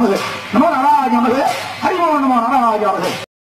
நமது நமோ நாராஜ நமது ஹரிமோ நமோ நாராஜ நமது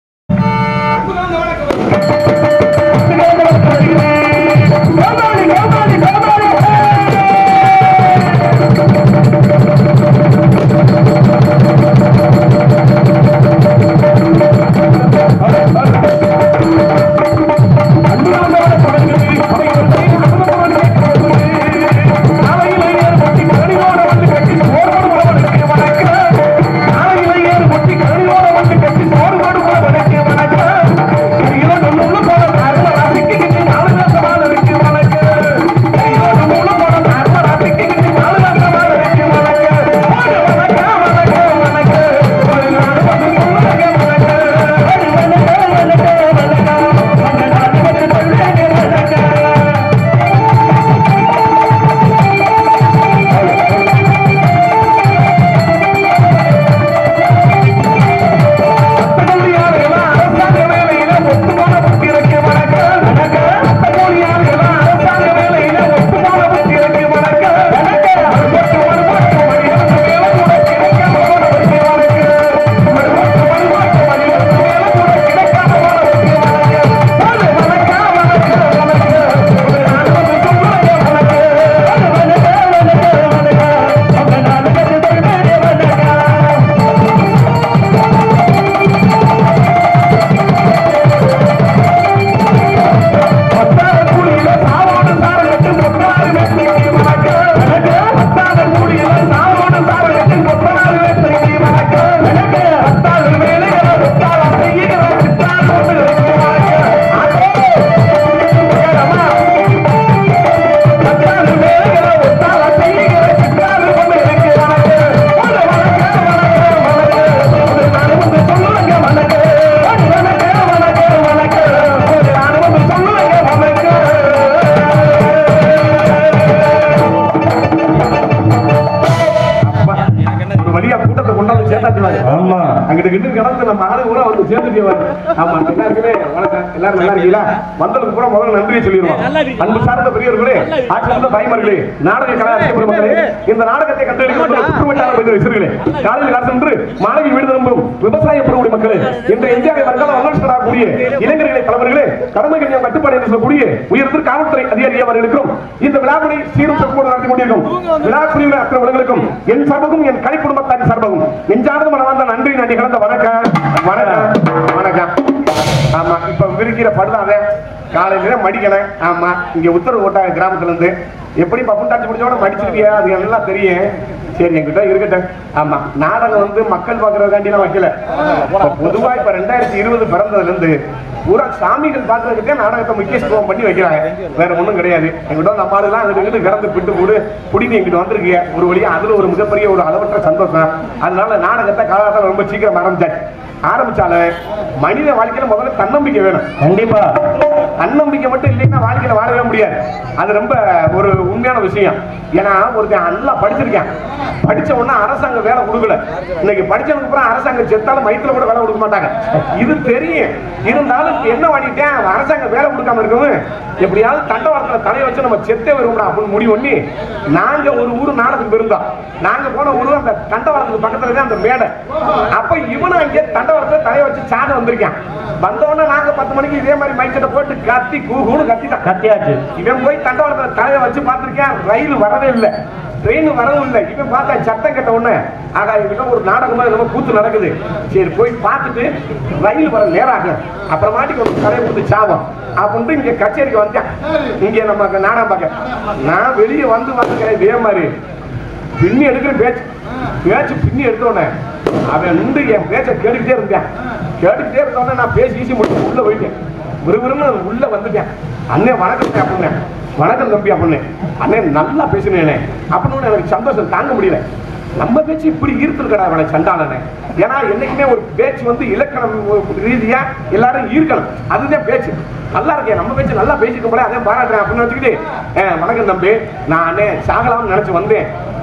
ஒரு வழியா கூட்டத்தை கொண்டாந்து சேர்த்தாச்சுவாங்க ஆமா அங்கிட்ட கிட்ட கிடந்து நம்ம ஆளு கூட வந்து சேர்ந்துட்டு ஆமா எல்லாருக்குமே வணக்கம் எல்லாரும் நல்லா இருக்கீங்களா வந்ததுக்கு பூரா முதல்ல நன்றியை சொல்லிடுவோம் அன்பு சார்ந்த பெரியவர்களே ஆட்சியார்ந்த தாய்மார்களே நாடக கலாச்சார பெருமக்களே இந்த நாடகத்தை கண்டெடுக்கப்பட்ட குற்றமற்றான பெரிய விசிறுகளே காலையில் காசு என்று மாணவி வீடு திரும்பும் விவசாய பெருமுடி மக்களே இந்த இந்தியாவை வர்க்கால வல்லரசனாகக்கூடிய இளைஞர்களை தலைவர்களே கடமைகள் ஞாபகம் கட்டுப்பாடு என்று சொல்லக்கூடிய உயர்ந்த காவல்துறை அதிகாரி அவர்களுக்கும் இந்த விழாவினை சீரும் சிறப்போடு நடத்தி கொண்டிருக்கும் விழா பிரிவு அத்தனை உலகளுக்கும் என் சார்பகும் என் கலை குடும்பத்தாரின் சார்பகும் நெஞ்சார்ந்த மனமார்ந்த நன்றி நன்றி கலந்த வணக்கம் வணக்கம் வணக்கம் ஆமா இப்ப விரிக்கிற படுதாத காலையில மடிக்கணும் ஆமா இங்க உத்தரவு போட்டாங்க கிராமத்துல இருந்து எப்படி பப்புண்டாச்சு முடிச்சோட மடிச்சிருக்கியா அது எல்லாம் தெரியும் சரி என்கிட்ட இருக்கட்டும் ஆமா நாடகம் வந்து மக்கள் பாக்குறதுக்காண்டி நான் வைக்கல இப்ப பொதுவா இப்ப ரெண்டாயிரத்தி இருபது பிறந்ததுல இருந்து பூரா சாமிகள் பாக்குறதுக்கே நாடகத்தை முக்கியத்துவம் பண்ணி வைக்கிறாங்க வேற ஒண்ணும் கிடையாது எங்கிட்ட நம்ம ஆளுலாம் அங்கிட்டு இங்கிட்டு கிடந்து பிட்டு போடு புடிங்க எங்கிட்ட வந்திருக்கீங்க ஒரு வழியா அதுல ஒரு மிகப்பெரிய ஒரு அளவற்ற சந்தோஷம் அதனால நாடகத்தை காலகட்டம் ரொம்ப சீக்கிரம் ஆரம்பிச்சாச்சு ஆரம்பிச்சால மனித வாழ்க்கையில முதல்ல தன்னம்பிக்கை வேணும் கண்டிப்பா தன்னம்பிக்கை மட்டும் இல்லைன்னா வாழ்க்கையில வாழவே முடியாது அது ரொம்ப ஒரு உண்மையான விஷயம் ஏன்னா ஒருத்தன் நல்லா படிச்சிருக்கேன் படிச்ச உடனே அரசாங்கம் வேலை கொடுக்கல இன்னைக்கு படிச்சதுக்கு அப்புறம் அரசாங்கம் செத்தாலும் மைத்துல கூட வேலை கொடுக்க மாட்டாங்க இது தெரியும் இருந்தாலும் என்ன பண்ணிட்டேன் அரசாங்கம் வேலை கொடுக்காம இருக்கவும் எப்படியாவது தண்டவாளத்துல தலையை வச்சு நம்ம செத்தே வருவோம்டா அப்படின்னு முடிவு பண்ணி நாங்க ஒரு ஊர் நாடகத்துக்கு இருந்தோம் நாங்க போன ஊரு அந்த தண்டவாளத்துக்கு பக்கத்துல தான் அந்த மேடை அப்ப இவனும் அங்கே தண்டவாளத்துல தலையை வச்சு சாத வந்திருக்கான் வந்தோடனே நாங்க பத்து மணிக்கு இதே மாதிரி மைக்கெட்டை போட்டு கத்தி கூகுன்னு கத்திட்டான் கத்தியாச்சு இவன் போய் தண்டவாளத்துல தலையை வச்சு பார்த்திருக்கேன் ரயில் வரவே இல்லை ட்ரெயின் வரவும் இல்லை இவன் பார்த்தா சத்தம் கட்ட உடனே ஆகா இவங்க ஒரு நாடகமா நம்ம கூத்து நடக்குது சரி போய் பார்த்துட்டு ரயில் வர நேரம் ஆகும் அப்புறமாட்டிக்கு ஒரு தலையை கொடுத்து சாவம் அப்படின்ட்டு இங்க கச்சேரிக்கு வந்தேன் இங்க நம்ம நாடகம் பார்க்க நான் வெளியே வந்து வந்துக்கிறேன் இதே மாதிரி பின்னி எடுக்கிற பேச்சு பேச்சு பின்னி எடுத்தோடனே அவன் நின்று என் பேச்சை கேட்டுக்கிட்டே இருந்தேன் கேட்டுக்கிட்டே இருந்தோடனே நான் பேசி ஈசி முடிச்சு உள்ள போயிட்டேன் விறுவிறுன்னு உள்ள வந்துட்டேன் அண்ணே வணக்கம் அப்படின்னேன் வணக்கம் தம்பி அப்படின்னேன் அண்ணே நல்லா பேசினேனே அப்படின்னு எனக்கு சந்தோஷம் தாங்க முடியல நம்ம பேச்சு இப்படி ஈர்த்திருக்கடா அவனை சண்டாளனே ஏன்னா என்னைக்குமே ஒரு பேச்சு வந்து இலக்கணம் ரீதியா எல்லாரும் ஈர்க்கணும் அதுதான் பேச்சு நல்லா இருக்கேன் நம்ம பேச்சு நல்லா பேசிக்க போல அதே பாராட்டுறேன் அப்படின்னு வச்சுக்கிட்டு "ஏ, வணக்கம் தம்பி நான் அண்ணே சாகலாம்னு நினைச்சு வந்தேன்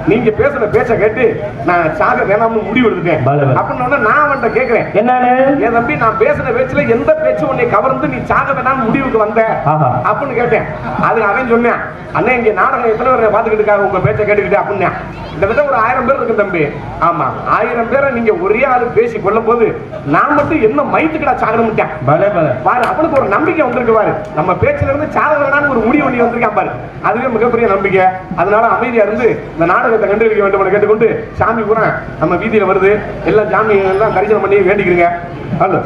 நீங்க பேசுற பேச்ச கேட்டு நான் சாக வேணாம்னு முடிவு எடுத்துட்டேன் பலே, பலே. அப்படின்னு நான் அவன்கிட்ட கேக்குறேன் என்னன்னு என் தம்பி நான் பேசுன பேச்சுல எந்த பேச்சு உன்னை கவர்ந்து நீ சாக வேணாம்னு முடிவுக்கு வந்த ஆஹா. அப்படின்னு கேட்டேன் அது அவன் சொன்னேன் அண்ணன் இங்க நாடகம் எத்தனை பேர் பாத்துக்கிட்டு இருக்காங்க உங்க பேச்ச கேட்டுக்கிட்டு அப்படின்னு கிட்டத்தட்ட ஒரு ஆயிரம் பேர் இருக்கு தம்பி ஆமா ஆயிரம் பேரை நீங்க ஒரே ஆளு பேசி கொள்ளும் போது நான் மட்டும் என்ன மயித்துக்கடா சாகணும்ட்டேன் பலே பலே பாரு அவனுக்கு ஒரு நம்பிக்கை வந்திருக்கு பாரு நம்ம பேச்சுல இருந்து சாக வேணாம்னு ஒரு முடிவு பண்ணி வந்திருக்கான் பாரு அதுவே மிகப்பெரிய நம்பிக்கை அதனால அமைதியா இருந்து இந்த நாடகத்தை கண்டுபிடிக்க வேண்டும் என கேட்டுக்கொண்டு சாமி பூரா நம்ம வீதியில வருது எல்லாம் சாமி எல்லாம் தரிசனம் பண்ணி வேண்டிக்கிறீங்க ஹலோ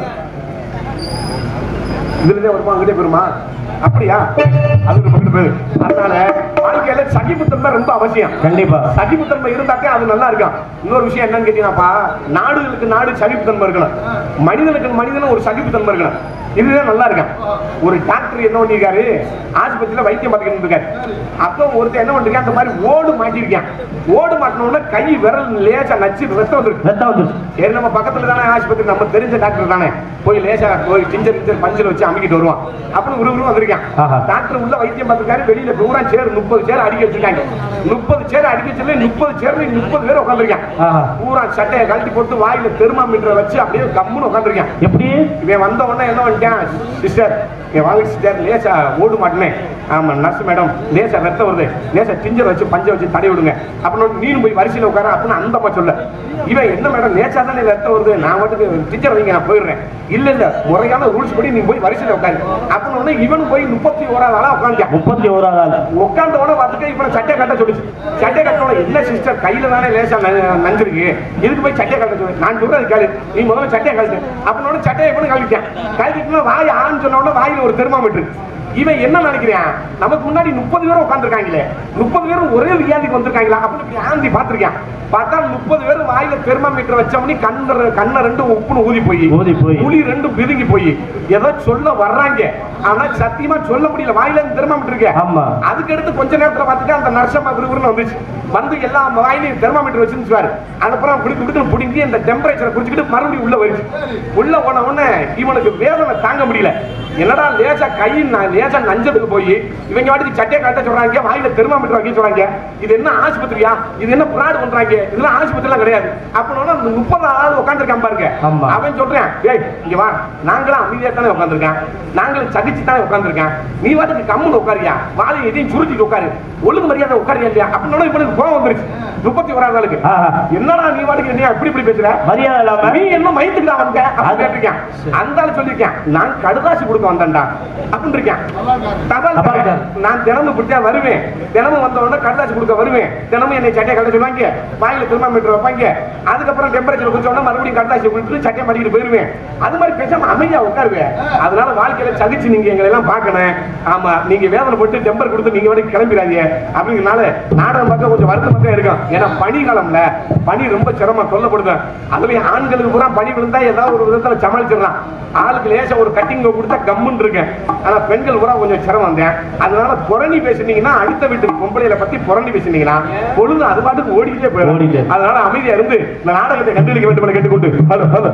இதுலதே வருமா அங்கிட்டே போயிருமா அப்படியா அதுக்கு பக்கத்து பேரு அதனால வாழ்க்கையில சகிப்புத்தன்மை ரொம்ப அவசியம் கண்டிப்பா சகிப்புத்தன்மை இருந்தாக்கே அது நல்லா இருக்கும் இன்னொரு விஷயம் என்னன்னு கேட்டீங்கன்னாப்பா நாடுகளுக்கு நாடு சகிப்புத்தன்மை இருக்கணும் மனிதனுக்கு மனிதனும் ஒரு சகிப்புத்தன்மை இருக்கணும் இதுதான் நல்லா இருக்கும் ஒரு டாக்டர் என்ன பண்ணிருக்காரு ஆஸ்பத்திரியில வைத்தியம் பார்த்துக்கிட்டு இருக்காரு அப்போ ஒருத்தர் என்ன பண்ணிருக்கான் அந்த மாதிரி ஓடு மாட்டிருக்கான் ஓடு மாட்டின உடனே கை விரல் லேசா நச்சு ரத்தம் வந்துருக்கு ரத்தம் வந்துருச்சு சரி நம்ம பக்கத்துல தானே ஆஸ்பத்திரி நம்ம தெரிஞ்ச டாக்டர் தானே போய் லேசா போய் டிஞ்சர் டிஞ்சர் பஞ்சில் வச்சு அமுக்கிட்டு வருவான் அப்படின்னு ஒரு ஒரு வந்திருக்கான் ஆஹா. டாக்டர் உள்ள வைத்தியம் பார்த்திருக்காரு வெளியில பூரா சேர் முப்பது சேர் அடிக்க வச்சிருக்காங்க முப்பது சேர் அடிக்க வச்சல முப்பது சேர்ல முப்பது பேர் உட்காந்துருக்கான் ஆஹா. பூரா சட்டையை கழட்டி போட்டு வாயில தெர்மாமீட்டரை வச்சு அப்படியே கம்முன்னு உட்காந்துருக்கான் எப்படி இவன் வந்த உடனே என்ன பண்ணிட்டான் சிஸ்டர் என் வாங்க சிஸ்டர் லேசா ஓடு மாட்டினேன் ஆமா நர்ஸ் மேடம் லேசா ரத்தம் வருது லேசா டிஞ்சர் வச்சு பஞ்சை வச்சு தடை விடுங்க அப்படின்னு நீனும் போய் வரிசையில் உட்கார அப்படின்னு அந்த அம்மா சொல்ல இவன் என்ன மேடம் லேசா தானே ரத்தம் வருது நான் மட்டுக்கு டிஞ்சர் வைங்க நான் போயிடுறேன் இல்ல இல்ல முறையான ரூல்ஸ் படி நீ போய் வரிசையில் உட்காரு அப்படின்னு உடனே இவனும் போய் முப்பத்தி ஓராவது ஆளா உட்காந்துட்டான் முப்பத்தி ஓராவது ஆள் உட்கார்ந்த உடனே பார்த்துட்டு இவனை சட்டை கட்ட சொல்லுச்சு சட்டை கட்டணும் என்ன சிஸ்டர் கையில தானே லேசா ந- நஞ்சிருக்கு இதுக்கு போய் சட்டையை கட்ட சொல்லு நான் சொல்றது கேளு நீ முதல்ல சட்டையை கழட்டு அப்படின்னு சட்டையை இவனு கழட்டிட்டான் கழட்டிட்டு வாய் ஆன்னு சொன்ன உடனே வாயில ஒரு தெர்மாமீட்டர் இவன் என்ன நினைக்கிறான் நமக்கு முன்னாடி முப்பது பேரும் உட்காந்துருக்காங்களே முப்பது பேரும் ஒரே வியாதிக்கு வந்திருக்காங்களா அப்படின்னு இப்படி ஆந்தி பார்த்திருக்கான் பார்த்தா முப்பது பேரும் வாயில தெர்மாமீட்டர் வச்சவனி கண்ண கண்ணை ரெண்டும் உப்புன்னு ஊதி போய் ஊதி போய். புலி ரெண்டும் பிதுங்கி போய் ஏதோ சொல்ல வர்றாங்க ஆனா சத்தியமா சொல்ல முடியல வாயில இருந்து தெர்மாமீட்டர் இருக்கு ஆமா. அதுக்கு அடுத்து கொஞ்ச நேரத்துல பார்த்துட்டு அந்த நர்சம்மா விறுவிறுன்னு வந்துச்சு வந்து எல்லா வாயிலையும் தெர்மாமீட்டர் வச்சிருந்துச்சு அதுக்கப்புறம் குடிச்சு குடிச்சு பிடிங்கி அந்த டெம்பரேச்சரை குடிச்சுக்கிட்டு மறுபடியும் உள்ள வருச்சு உள்ள போன உடனே இவனுக்கு வேதனை தாங்க முடியல என்னடா லேசா கை ந- லேசா நஞ்சதுக்கு போய் இவங்க வாட்டுக்கு சட்டையை கட்ட சொல்றாங்க வாயில தெர்மாமீட்டர் வைக்க சொல்றாங்க இது என்ன ஆஸ்பத்திரியா இது என்ன பிராடு பண்றாங்க இதெல்லாம் ஆஸ்பத்திரிலாம் கிடையாது அப்படின்னு அந்த முப்பது ஆள் உட்காந்துருக்கான் பாருங்க ஆமா. அவன் சொல்றேன் ஏய் இங்க வா நாங்களும் அமைதியா தானே உட்காந்துருக்கேன் நாங்களும் சகிச்சு தானே உட்காந்துருக்கேன் நீ வாட்டுக்கு கம்முன்னு உட்காரியா வாழை எதையும் சுருட்டிட்டு உட்காரு ஒழுங்கு மரியாதை உட்காரியா இல்லையா அப்படின்னு இவனுக்கு கோவம் வந்துருச்சு முப்பத்தி ஓராவது நாளுக்கு ஆஹா. என்னடா நீ வாட்டுக்கு என்ன இப்படி இப்படி பேசுற மரியாதை இல்லாம நீ என்ன மயத்துக்குடா வந்த அப்படின்னு அது- கேட்டிருக்கேன் அந்த ஆளு சொல்லியிருக்கேன் நான் கடுதாசி கொடுக்க வந்தேன்டா அப்படின்னு இருக்கேன் தபால் தபால் கடை. நான் தினமும் பிடிச்சா வருவேன் தினமும் வந்த உடனே கடுதாசி கொடுக்க வருவேன் தினமும் என்னை சட்டையை கட்ட சொல்லுவாங்க வாயில தெர்மாமீட்டர் வைப்பாங்க அதுக்கப்புறம் டெம்பரேச்சர் குடிச்ச உடனே மறுபடியும் கடுதாசி கொடுத்துட்டு சட்டையை மாட்டிக்கிட்டு போயிருவேன் அது மாதிரி பேசாம அமைதியா உட்காருவேன் அதனால வாழ்க்கையில சகிச்சு நீங்க எங்களை எல்லாம் பார்க்கணும் ஆமா நீங்க வேதனை போட்டு டெம்பர் கொடுத்து நீங்க வரைக்கும் கிளம்பிடாதீங்க அப்படிங்கறனால நாடகம் பார்க்க கொஞ்சம் வருத்தமா தான் இருக்கும் ஏன்னா பனி காலம்ல பனி ரொம்ப சிரமம் சொல்லப்படுது அதுலயும் ஆண்களுக்கு பூரா பனி விழுந்தா ஏதாவது ஒரு விதத்துல சமாளிச்சிடலாம் ஆளுக்கு லேசா ஒரு கட்டிங் கொடுத்தா கம்முன்னு இருக்கேன் ஆனா பெண்கள் பூரா கொஞ்சம் சிரமம் தான் அதனால புரணி பேசுனீங்கன்னா அடுத்த வீட்டு பொம்பளையில பத்தி புரணி பேசுனீங்கன்னா பொழுது அது பாட்டுக்கு ஓடிக்கிட்டே போயிடும் ஓடிட்டே. அதனால அமைதியா இருந்து இந்த நாடகத்தை கண்டுபிடிக்க வேண்டும் என கேட்டுக்கொண்டு ஹலோ ஹலோ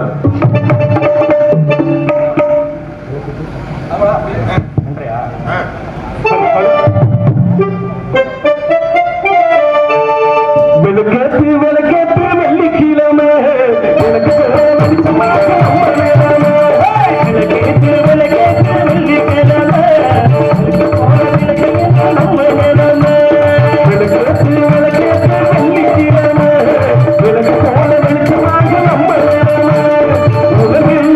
விளக்கேத்து விளக்கேத்து வெள்ளிக்கிழமை எனக்கு வெளிச்சமாக நம்ம நேரமே. விளக்கேத்து விளக்கேத்து வெள்ளிக்கிழமை எனக்கு போல விளக்கேத்து நம்ம நேரமே. விளக்கேத்து விளக்கேத்து வெள்ளிக்கிழமை எனக்கு போல வெளிச்சமாக நம்ம நேரமே. உலகில்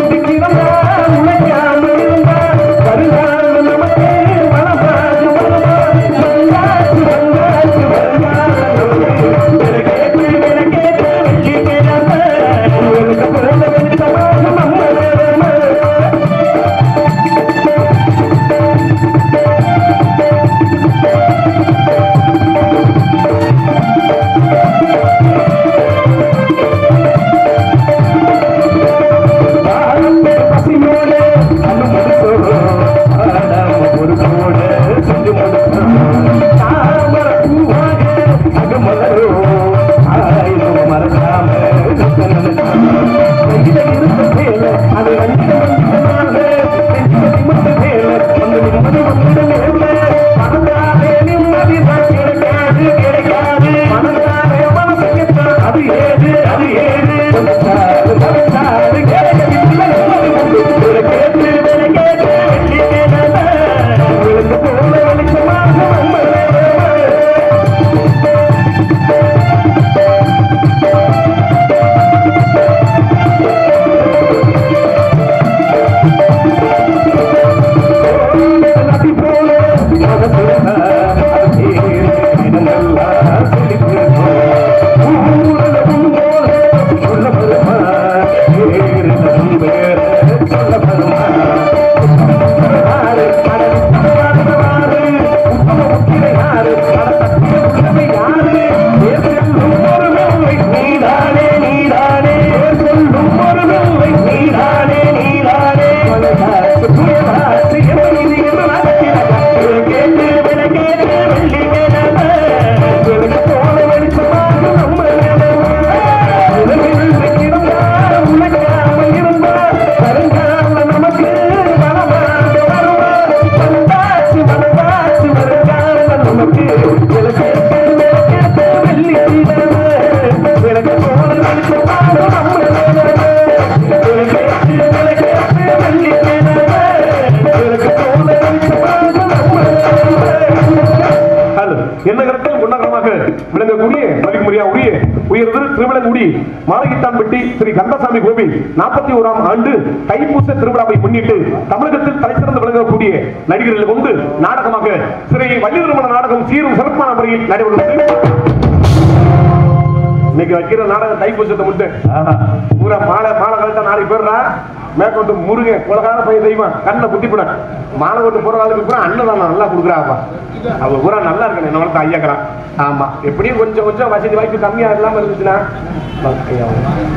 உயர் திரு திருவிழங்குடி மாலகிட்டான்பட்டி ஸ்ரீ கந்தசாமி கோவில் நாற்பத்தி ஓராம் ஆண்டு தைப்பூச திருவிழாவை முன்னிட்டு தமிழகத்தில் தலைசிறந்து விளங்கக்கூடிய நடிகர்கள் கொண்டு நாடகமாக ஸ்ரீ வள்ளி திருமண நாடகம் சீரும் சிறப்பான முறையில் நடைபெறுகிறது இன்னைக்கு வைக்கிற நாடகம் தைப்பூசத்தை முட்டு பூரா மாலை மாலை கழட்ட நாளைக்கு பேர்றா மேற்கொண்டு முருகன் உலகான பையன் தெய்வம் கண்ணை குத்திப்பட மாலை கொண்டு போற ஆளுக்கு பூரா அன்னதானம் நல்லா கொடுக்குறாப்பா அவ பூரா நல்லா இருக்கணும் என்ன வளர்த்து ஐயாக்கலாம் ஆமா எப்படியும் கொஞ்சம் கொஞ்சம் வசதி வாய்ப்பு கம்மியா இல்லாம இருந்துச்சுன்னா ஐயா.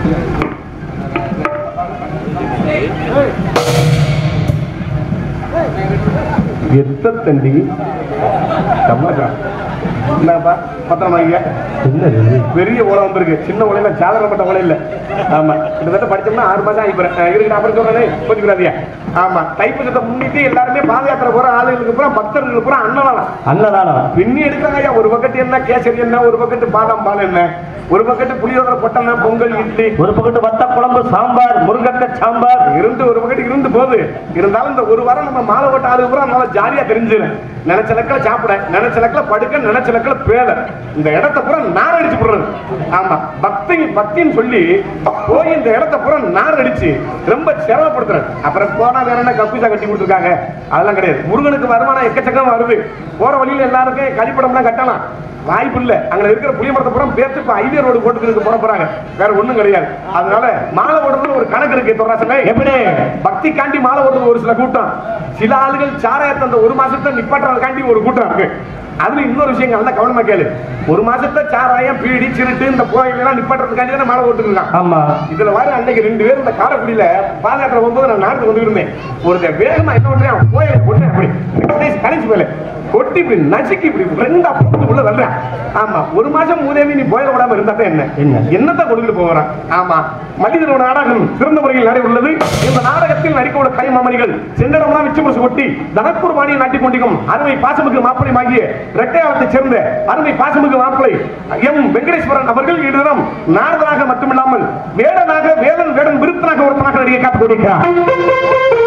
எத்த தண்டி சமாச்சாரம் என்னப்பா பத்திரம் வாங்கிக்க பெரிய ஓலை வந்திருக்கு சின்ன ஓலையில சாதாரணப்பட்ட ஓலை இல்ல ஆமா கிட்டத்தட்ட படிச்சோம்னா ஆறு மாசம் ஆகி போறேன் இருக்கு நான் அப்புறம் சொல்றேன் கொஞ்சம் ஆமா தைப்பூசத்தை முன்னிட்டு எல்லாருமே பாத யாத்திரை போற ஆளுகளுக்கு பூரா பக்தர்களுக்கு பூரா அன்னதானம் அன்னதானம் பின்னி எடுக்கிறாங்க ஐயா ஒரு பக்கெட் என்ன கேசரி என்ன ஒரு பக்கெட் பாதாம் பால் என்ன ஒரு பக்கெட் புளியோதரை பொட்டன பொங்கல் இட்லி ஒரு பக்கத்து வத்த குழம்பு சாம்பார் முருங்கக்காய் சாம்பார் இருந்து ஒரு பக்கெட் இருந்து போகுது இருந்தாலும் இந்த ஒரு வாரம் நம்ம மாலை ஓட்ட ஆளு பூரா நல்லா ஜாலியா தெரிஞ்சிடும் நினைச்ச லக்கில் சாப்பிட நினைச்ச லக்கில் படுக்க நினைச்ச லக்கில் பேத இந்த இடத்த பூரா நார் அடிச்சு போடுறது ஆமா பக்தி பக்தின்னு சொல்லி போய் இந்த இடத்த பூரா நார் அடிச்சு ரொம்ப சிரமப்படுத்துறேன் அப்புறம் போனா வேற என்ன கப்பிசா கட்டி கொடுத்துருக்காங்க அதெல்லாம் கிடையாது முருகனுக்கு வருமானம் எக்கச்சக்கம் வருது போற வழியில எல்லாருக்கும் கழிப்படம்லாம் கட்டலாம் வாய்ப்பு இல்ல அங்க இருக்கிற புளிய மரத்தை பூரா பேர்த்து இப்ப ஹைவே ரோடு போட்டுக்கிறதுக்கு போட போறாங்க வேற ஒண்ணும் கிடையாது அதனால மாலை ஓடுறது ஒரு கணக்கு இருக்கு தொடராசங்க எப்படி பக்தி காண்டி மாலை ஓடுறது ஒரு சில கூட்டம் சில ஆளுகள் சாராயத்தை அந்த ஒரு மாசத்தை நிப்பாட்டுறதுக்காண்டி ஒரு கூட்டம் இருக்கு அதுல இன்னொரு விஷயம் நல்லா கவனமா கேளு ஒரு மாசத்தை சாராயம் பீடி சிறுட்டு இந்த கோயிலெல்லாம் நிப்பாட்டுறதுக்காண்டி தான் மாலை ஓட்டுருக்கான் ஆமா இதுல வர அன்னைக்கு ரெண்டு பேரும் இந்த காரைக்குடியில பாதயாத்திரை போகும்போது நான் நாட்டுக்கு வந்து இருந்தேன் ஒருத்தன் வேகமா என்ன பண்றேன் கோயிலை கொண்டு அப்படி கடைசி கழிச்சு போயில கொட்டி இப்படி நசுக்கி இப்படி ரெண்டா போட்டு உள்ள தள்ளுறேன் ஆமா ஒரு மாசம் மூதேவி நீ போயிட விடாம இருந்தா தான் என்ன என்ன? என்னத்தான் கொடுத்துட்டு போறான் ஆமா மனிதனோட நாடகம் சிறந்த முறையில் நடைபெறுள்ளது இந்த நாடகத்தில் நடிக்கோட கலைமாமணிகள் சென்றடம்லாம் விச்சமுரசு கொட்டி தனக்கூர் பாணியை நாட்டிக் கொண்டிருக்கும் அருமை பாசமிகு மாப்பிளை ஆகிய இரட்டையாளத்தைச் சேர்ந்த அருமை பாசமிகு மாப்பிளை எம் வெங்கடேஸ்வரன் அவர்கள் இடம் நாரதனாக மட்டுமில்லாமல் வேடனாக வேலன் வேடன் விருத்தனாக ஒருத்தனாக நடிகை காத்துக் கொண்டிருக்கிறார்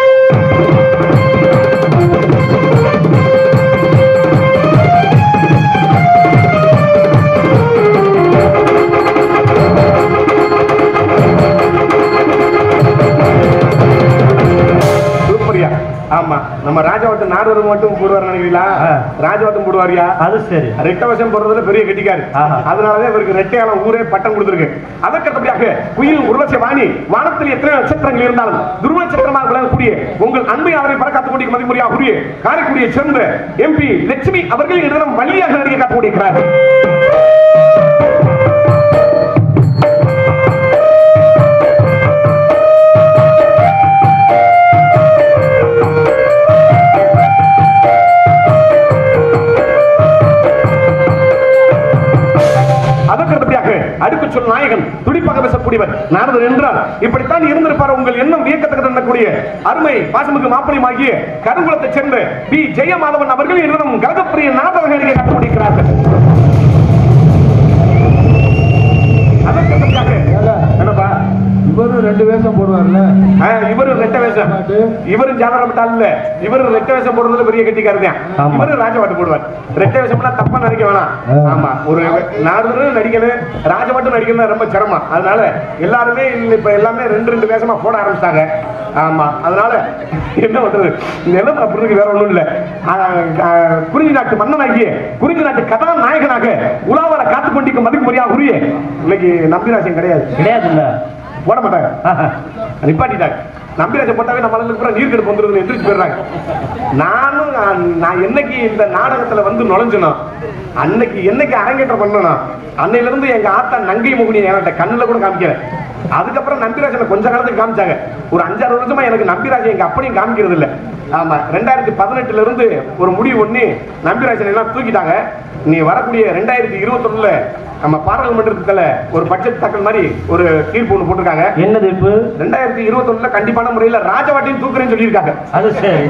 சூப்பரியா ஆமா நம்ம ராஜாவட்டம் நாடகம் மட்டும் போடுவார் நினைக்கிறீங்களா ஆ. ராஜாவட்டம் போடுவாரியா அது சரி ரெட்டை வசம் போடுறதுல பெரிய கெட்டிக்காரு ஆஹா. அதனாலதான் இவருக்கு ரெட்டையாளம் ஊரே பட்டம் கொடுத்திருக்கு அதற்கடுத்தபடியாக குயில் உருவச வாணி வானத்தில் எத்தனை நட்சத்திரங்கள் இருந்தாலும் துருவ நட்சத்திரமாக விளங்கக்கூடிய உங்கள் அன்பை அவரை பறக்காத்துக் கொண்டிருக்கும் மதிமுறையாக கூடிய காரைக்குடியை சேர்ந்த எம்பி லட்சுமி அவர்கள் இடம் வள்ளியாக நடிகை காத்துக் கொண்டிருக்கிறார் அதற்கடுத்தபடியாக அடுக்கு சொல் நாயகன் துடிப்பாக பேசக்கூடியவர் நாரதர் என்றால் இப்படித்தான் இருந்திருப்பார் உங்கள் எண்ணம் வியக்கத்தக்க எண்ணக்கூடிய அருமை பாசமிகு மாப்பிளை ஆகிய கருங்குளத்தைச் சேர்ந்த பி ஜெயமாதவன் அவர்கள் என்னிடம் கரகப்பிரிய நாடகங்களை கற்றுக்கொண்டிருக்கிறார்கள் அதற்கடுத்தபடியாக என்னப்பா இவரும் ரெண்டு வேஷம் போடுவார்ல ஆ, இவரு ரெட்ட வேஷம் இவரும் ஜாதகப்பட்டால் இல்ல இவரு ரெட்ட வேஷம் போடுறதுல பெரிய கெட்டிக்காரர் தான் ஆமா. இவரு ராஜபாட்டு போடுவார் ரெட்ட வேஷம்னா தப்பா நடிக்க வேணாம் ஆமா ஒரு நாரதரும் நடிக்கணும் ராஜபாட்டும் நடிக்கணும் ரொம்ப சிரமம் அதனால எல்லாருமே இல்ல இப்ப எல்லாமே ரெண்டு ரெண்டு வேஷமா போட ஆரம்பிச்சிட்டாங்க ஆமா அதனால என்ன பண்றது நிலம் அப்படி இருக்கு வேற ஒண்ணும் இல்ல ஆ, ஆ, குறிஞ்சி நாட்டு மன்னனாகிய குறிஞ்சி நாட்டு கதாநாயகனாக உலாவர காத்துக் கொண்டிருக்கும் மதிப்பு மரியா உரிய இன்னைக்கு நம்பிராசியம் கிடையாது கிடையாதுல்ல போட மாட்டாங்க ஆஹா. நிப்பாட்டிட்டாங்க நம்பிராஜை போட்டாவே நம்ம ஆளுங்களுக்கு பூரா நீர் கெடுப்பு வந்துருதுன்னு எந்திரிச்சு போயிடுறாங்க நானும் நான் நான் என்னைக்கு இந்த நாடகத்துல வந்து நுழைஞ்சனோ அன்னைக்கு என்னைக்கு அரங்கேற்றம் பண்ணனோ அன்னையில இருந்து எங்க ஆத்தா நங்கை முகுனி என்கிட்ட கண்ணுல கூட காமிக்கல அதுக்கப்புறம் நம்பிராஜனை கொஞ்ச காலத்துக்கு காமிச்சாங்க ஒரு அஞ்சாறு வருஷமா எனக்கு நம்பிராஜன் எங்க அப்படியும் காமிக்கிறது இல்ல ஆமா ரெண்டாயிரத்தி பதினெட்டுல இருந்து ஒரு முடிவு ஒண்ணு நம்பிராஜனை எல்லாம் தூக்கிட்டாங்க நீ வரக்கூடிய ரெண்டாயிரத்தி இருபத்தொன்னுல நம்ம பாராளுமன்றத்துல ஒரு பட்ஜெட் தாக்கல் மாதிரி ஒரு தீர்ப்பு ஒண்ணு போட்டிருக்காங்க என்னது இப்போ ரெண்டாயிரத்தி இருபத்தொன்னுல கண்டிப்பான முறையில ராஜவாட்டியும் தூக்குறேன்னு சொல்லியிருக்காங்க அது சரி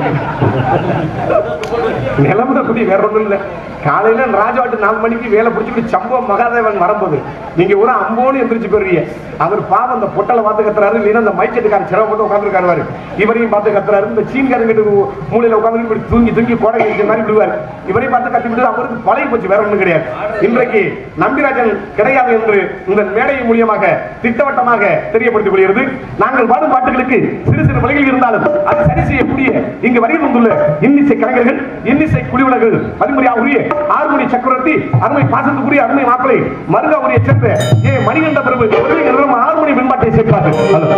நிலமுறை குடி வேற ஒண்ணும் இல்ல காலையில ராஜவாட்டு நாலு மணிக்கு வேலை பிடிச்சிட்டு சம்பவம் மகாதேவன் வரும்போது நீங்க ஒரு அம்போன்னு எந்திரிச்சு போயிருவீங்க அவர் பாவம் அந்த பொட்டலை பார்த்து கத்துறாரு இல்லைன்னா அந்த மைச்செட்டுக்காரன் சிரமம் போட்டு உட்காந்துருக்காரு இவரையும் பார்த்து கத்துறாரு இந்த சீன்காரங்கிட்ட மூலையில உட்காந்து இப்படி தூங்கி தூங்கி கோடை வச்ச மாதிரி விடுவார் இவரையும் பார்த்து கத்தி விட்டு அவருக்கு பழைய போச்சு வேற ஒண்ணும் கிடையாது இன்றைக்கு நம்பிராஜ நடராஜன் கிடையாது என்று இந்த மேடையின் மூலியமாக திட்டவட்டமாக தெரியப்படுத்திக் கொள்கிறது நாங்கள் பாடும் பாட்டுகளுக்கு சிறு சிறு வழிகள் இருந்தாலும் அது சரி செய்யக்கூடிய இங்கு வருகை வந்துள்ள இன்னிசை கலைஞர்கள் இன்னிசை குழுவினர்கள் மதிமுறையாக உரிய ஆறுமணி சக்கரவர்த்தி அருமை பாசத்துக்குரிய அருமை மாப்பிளை மருகாவுரிய சேர்ந்த ஏ மணிகண்ட பிரபு அவர்கள் ஆறுமணி பின்பாட்டை சேர்ப்பார்கள் ஹலோ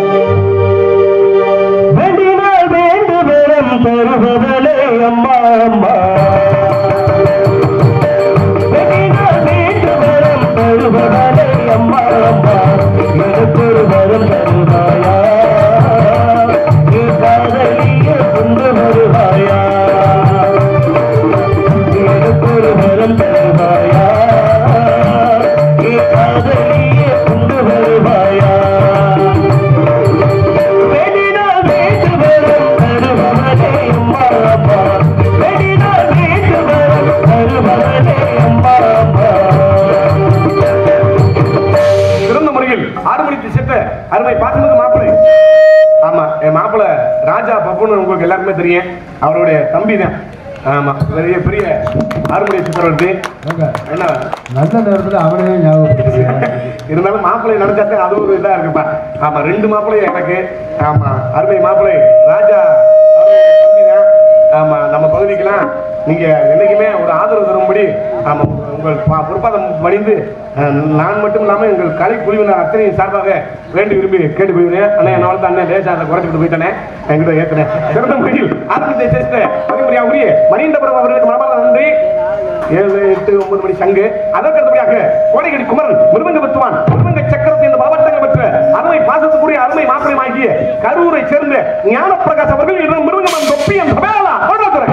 வேண்டினால் வேண்டு வரம் தருபவளே அம்மா அம்மா வேண்டினால் வேண்டு வரம் தருபவளே அம்மா அம்மா எனக்கு ஒரு வரம் தருவாயா நீ காதலிய கொண்டு வருவாயா எனக்கு ஒரு வரம் தருவாயா நீ காதலிய கொண்டு வருவாயா வெடினால் வீட்டு வரும் தருபவனே அம்மா அப்பா வெடினால் வீட்டு வரும் தருபவனே அம்மா அப்பா சிறந்த முறையில் ஆறு மணிக்கு செத்த அருமை பாசமிகு மாப்பிளை ஆமா என் மாப்பிளை ராஜா பப்புன்னு உங்களுக்கு எல்லாருமே தெரியும் அவருடைய தம்பி தான் ஆமா பெரிய பெரிய ஆறுமணி சக்கரவர்த்தி என்ன நல்ல நேரத்துல அவனே ஞாபகம் இருந்தாலும் மாப்பிள்ளை நினைச்சாத்தே அது ஒரு இதா இருக்குப்பா ஆமா ரெண்டு மாப்பிள்ளையும் எனக்கு ஆமா அருமை மாப்பிள்ளை ராஜா அவருடைய தம்பிதான். ஆமா நம்ம பகுதிக்கெல்லாம் நீங்க என்னைக்குமே ஒரு ஆதரவு தரும்படி ஆமா உங்கள் பா- பொறுப்பாதம் பணிந்து அஹ், நான் மட்டும் இல்லாம எங்கள் கலை குழுவினர் அத்தனை சார்பாக வேண்டி விரும்பி கேட்டுக்கொள்கிறேன் அண்ணே என்ன வளர்த்த அண்ணன் லேசா அதை குறைச்சிட்டு போயிட்டானே என்கிட்ட ஏத்துனேன் சிறந்த முறையில் ஆரம்பத்தை சேர்த்த மதிமுறையா உரிய மணிந்தபுரம் அவர்களுக்கு மனமார்ந்த நன்றி ஏழு எட்டு ஒன்பது மணி சங்கு அதற்கு அடுத்தபடியாக கோடைகடி குமரன் மிருதங்க பத்துவான் மிருதங்க சக்கரத்தை இந்த மாவட்டங்கள் பெற்ற அருமை பாசத்துக்குரிய அருமை மாப்பிளம் ஆகிய கரூரை சேர்ந்த ஞான பிரகாஷ் அவர்கள் இரு மிருதங்கமன் தொப்பியம் சபேலா ஓடுறதுரை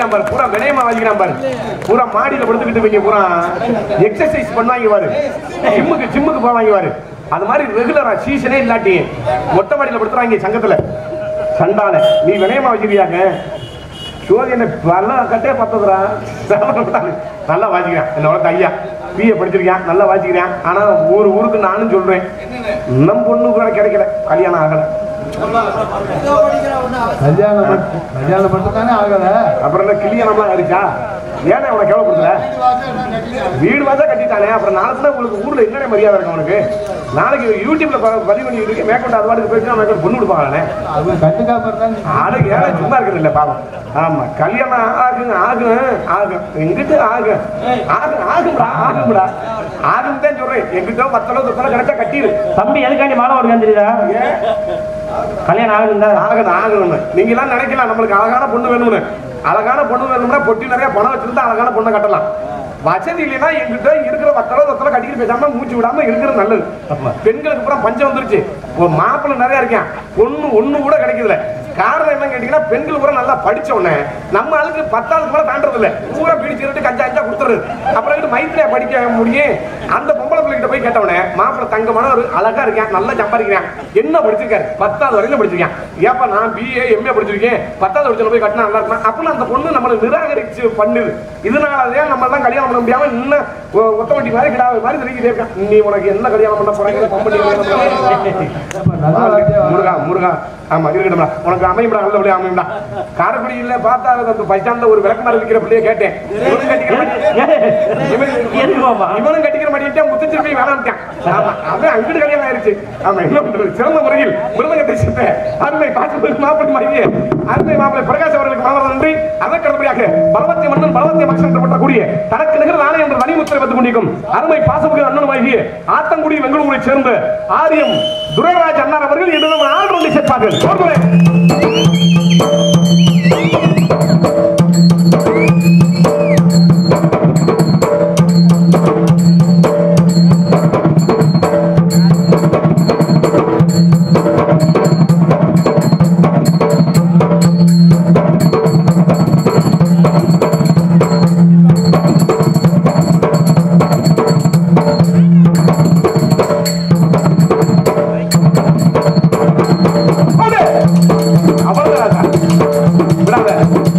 வாசிக்கிறான் பாரு பூரா வினயமா வாசிக்கிறான் பாரு பூரா மாடியில படுத்துக்கிட்டு இவங்க பூரா எக்ஸசைஸ் பண்ணுவாங்க பாரு ஜிம்முக்கு ஜிம்முக்கு போவாங்க பாரு அது மாதிரி ரெகுலரா சீசனே இல்லாட்டி மொட்டை மாடியில படுத்துறாங்க சங்கத்துல சண்டால நீ வினயமா வச்சிருக்கியாங்க சோதி என்ன பல கட்டே பத்ததுரா நல்லா வாசிக்கிறான் என்னோட ஐயா பிஏ படிச்சிருக்கேன் நல்லா வாசிக்கிறேன் ஆனா ஒரு ஊருக்கு நானும் சொல்றேன் இன்னும் பொண்ணு கூட கிடைக்கல கல்யாணம் ஆகல கல்யாணம் பண்ண- கல்யாணம் மட்டும் தானே ஆகல அப்புறம் என்ன கிளியானம்லாம் இருக்கா ஏன்னா அவனை கேவலப்படுத்தல வீடு வாசா கட்டிட்டானே அப்புறம் நாளைக்கு உங்களுக்கு ஊர்ல என்னென்ன மரியாதை இருக்கும் அவனுக்கு நாளைக்கு யூடியூப்ல ப- பதிவு பண்ணி இருக்கு மேற்கொண்டு அது பாட்டுக்கு போயிட்டு மேற்கொண்டு பொண்ணு கொடுப்பாங்களே அவங்க கண்டுக்காம இருந்தாங்க ஆளுக்கு ஏழை சும்மா இருக்கிறது இல்ல பாவம் ஆமா கல்யாணம் ஆகும் ஆகும் ஆகும் எங்கிட்ட ஆகும் ஆகும் ஆகும்டா ஆகும்டா ஆகும் தான் சொல்றேன் எங்கிட்ட பத்தளவு தொத்தளவு கரெக்டா கட்டிடு தம்பி எதுக்காண்டி மாலை ஒரு தெரியுதா ஏன் கல்யாணம் ஆகுதுந்தா ஆகணும் ஆகணும்னு நீங்க எல்லாம் நினைக்கலாம் நம்மளுக்கு அழகான பொண்ணு வேணும்னு அழகான பொண்ணு வேணும்னா பொட்டி நிறைய பணம் வச்சிருந்தா அழகான பொண்ணை கட்டலாம் வசதி இல்லைன்னா எங்கிட்ட இருக்கிற பத்தளவு தொத்தளவு கட்டிட்டு பேசாம மூச்சு விடாம இருக்கிறது நல்லது பெண்களுக்கு அப்புறம் பஞ்சம் வந்துருச்சு ஒரு மாப்பிள்ளை நிறைய இருக்கேன் பொண்ணு ஒண்ணு கூட கிடைக்குதுல காரணம் என்ன கேட்டீங்கன்னா பெண்கள் கூட நல்லா படிச்ச உடனே நம்ம ஆளுக்கு பத்தாவது மேல தாண்டறது இல்ல பூரா பிடிச்சிட்டு கஞ்சா அஞ்சா கொடுத்துறது அப்புறம் மைத்திரியா படிக்க முடியும் அந்த பொம்பளை பிள்ளைகிட்ட போய் கேட்டவனே மாப்பிள்ளை தங்கமான ஒரு அழகா இருக்கேன் நல்லா சம்பாதிக்கிறேன் என்ன படிச்சிருக்காரு பத்தாவது வரையிலும் படிச்சிருக்கேன் ஏப்பா நான் பிஏ எம்ஏ படிச்சிருக்கேன் பத்தாவது படிச்சல போய் கட்டினா நல்லா இருக்கும் அப்படின்னு அந்த பொண்ணு நம்மளை நிராகரிச்சு பண்ணுது இதனாலதான் நம்ம தான் கல்யாணம் பண்ண முடியாம இன்னும் ஒ- ஒத்த வண்டி மாதிரி கிடாவை மாதிரி தெரிவிக்கிட்டே இருக்கான் நீ உனக்கு என்ன கல்யாணம் பண்ண போறாங்க கம்பெனி முருகா முருகா ஆமா இருக்கட்டும்டா உனக்கு அமையும்டா நல்ல பிள்ளைய அமையும்டா காரைக்குடியில பார்த்தா அந்த பஸ் ஸ்டாண்ட்ல ஒரு விளக்குமாறு விற்கிற பிள்ளைய கேட்டேன் இவனும் கட்டிக்கிற மாட்டேன். எதுக்கு மாமா இவனும் கட்டிக்கிற மாட்டேன் முத்துச்சு போய் வேணாம்ட்டான் ஆமா அவன் அங்கிட்டு கல்யாணம் ஆயிருச்சு ஆமா என்ன பண்றது சிறந்த முறையில் மிருதங்கத்தை சித்த அருமை பாட்டு மாப்பிள்ளை மாதிரியே அருமை மாப்பிள்ளை பிரகாஷ் அவர்களுக்கு மனவர நன்றி அதற்கு அடுத்தபடியாக பலவத்திய மன்னன் பலவத்திய மகன் என்று போட்டக்கூடிய தனக்கு நிகர் நானே என்ற வணிமுத்திரை வந்து கொண்டிருக்கும் அருமை பாசமுக அண்ணனுமாகிய ஆத்தங்குடி பெங்களூரை சேர்ந்த ஆரியம் துரைராஜ் அண்ணார் அவர்கள் என்னிடம் ஆள் ஒன்றை சேர்ப்பார்கள் போர்களே. போடு. அவ்வளவுதான் ராஜா. விடாத.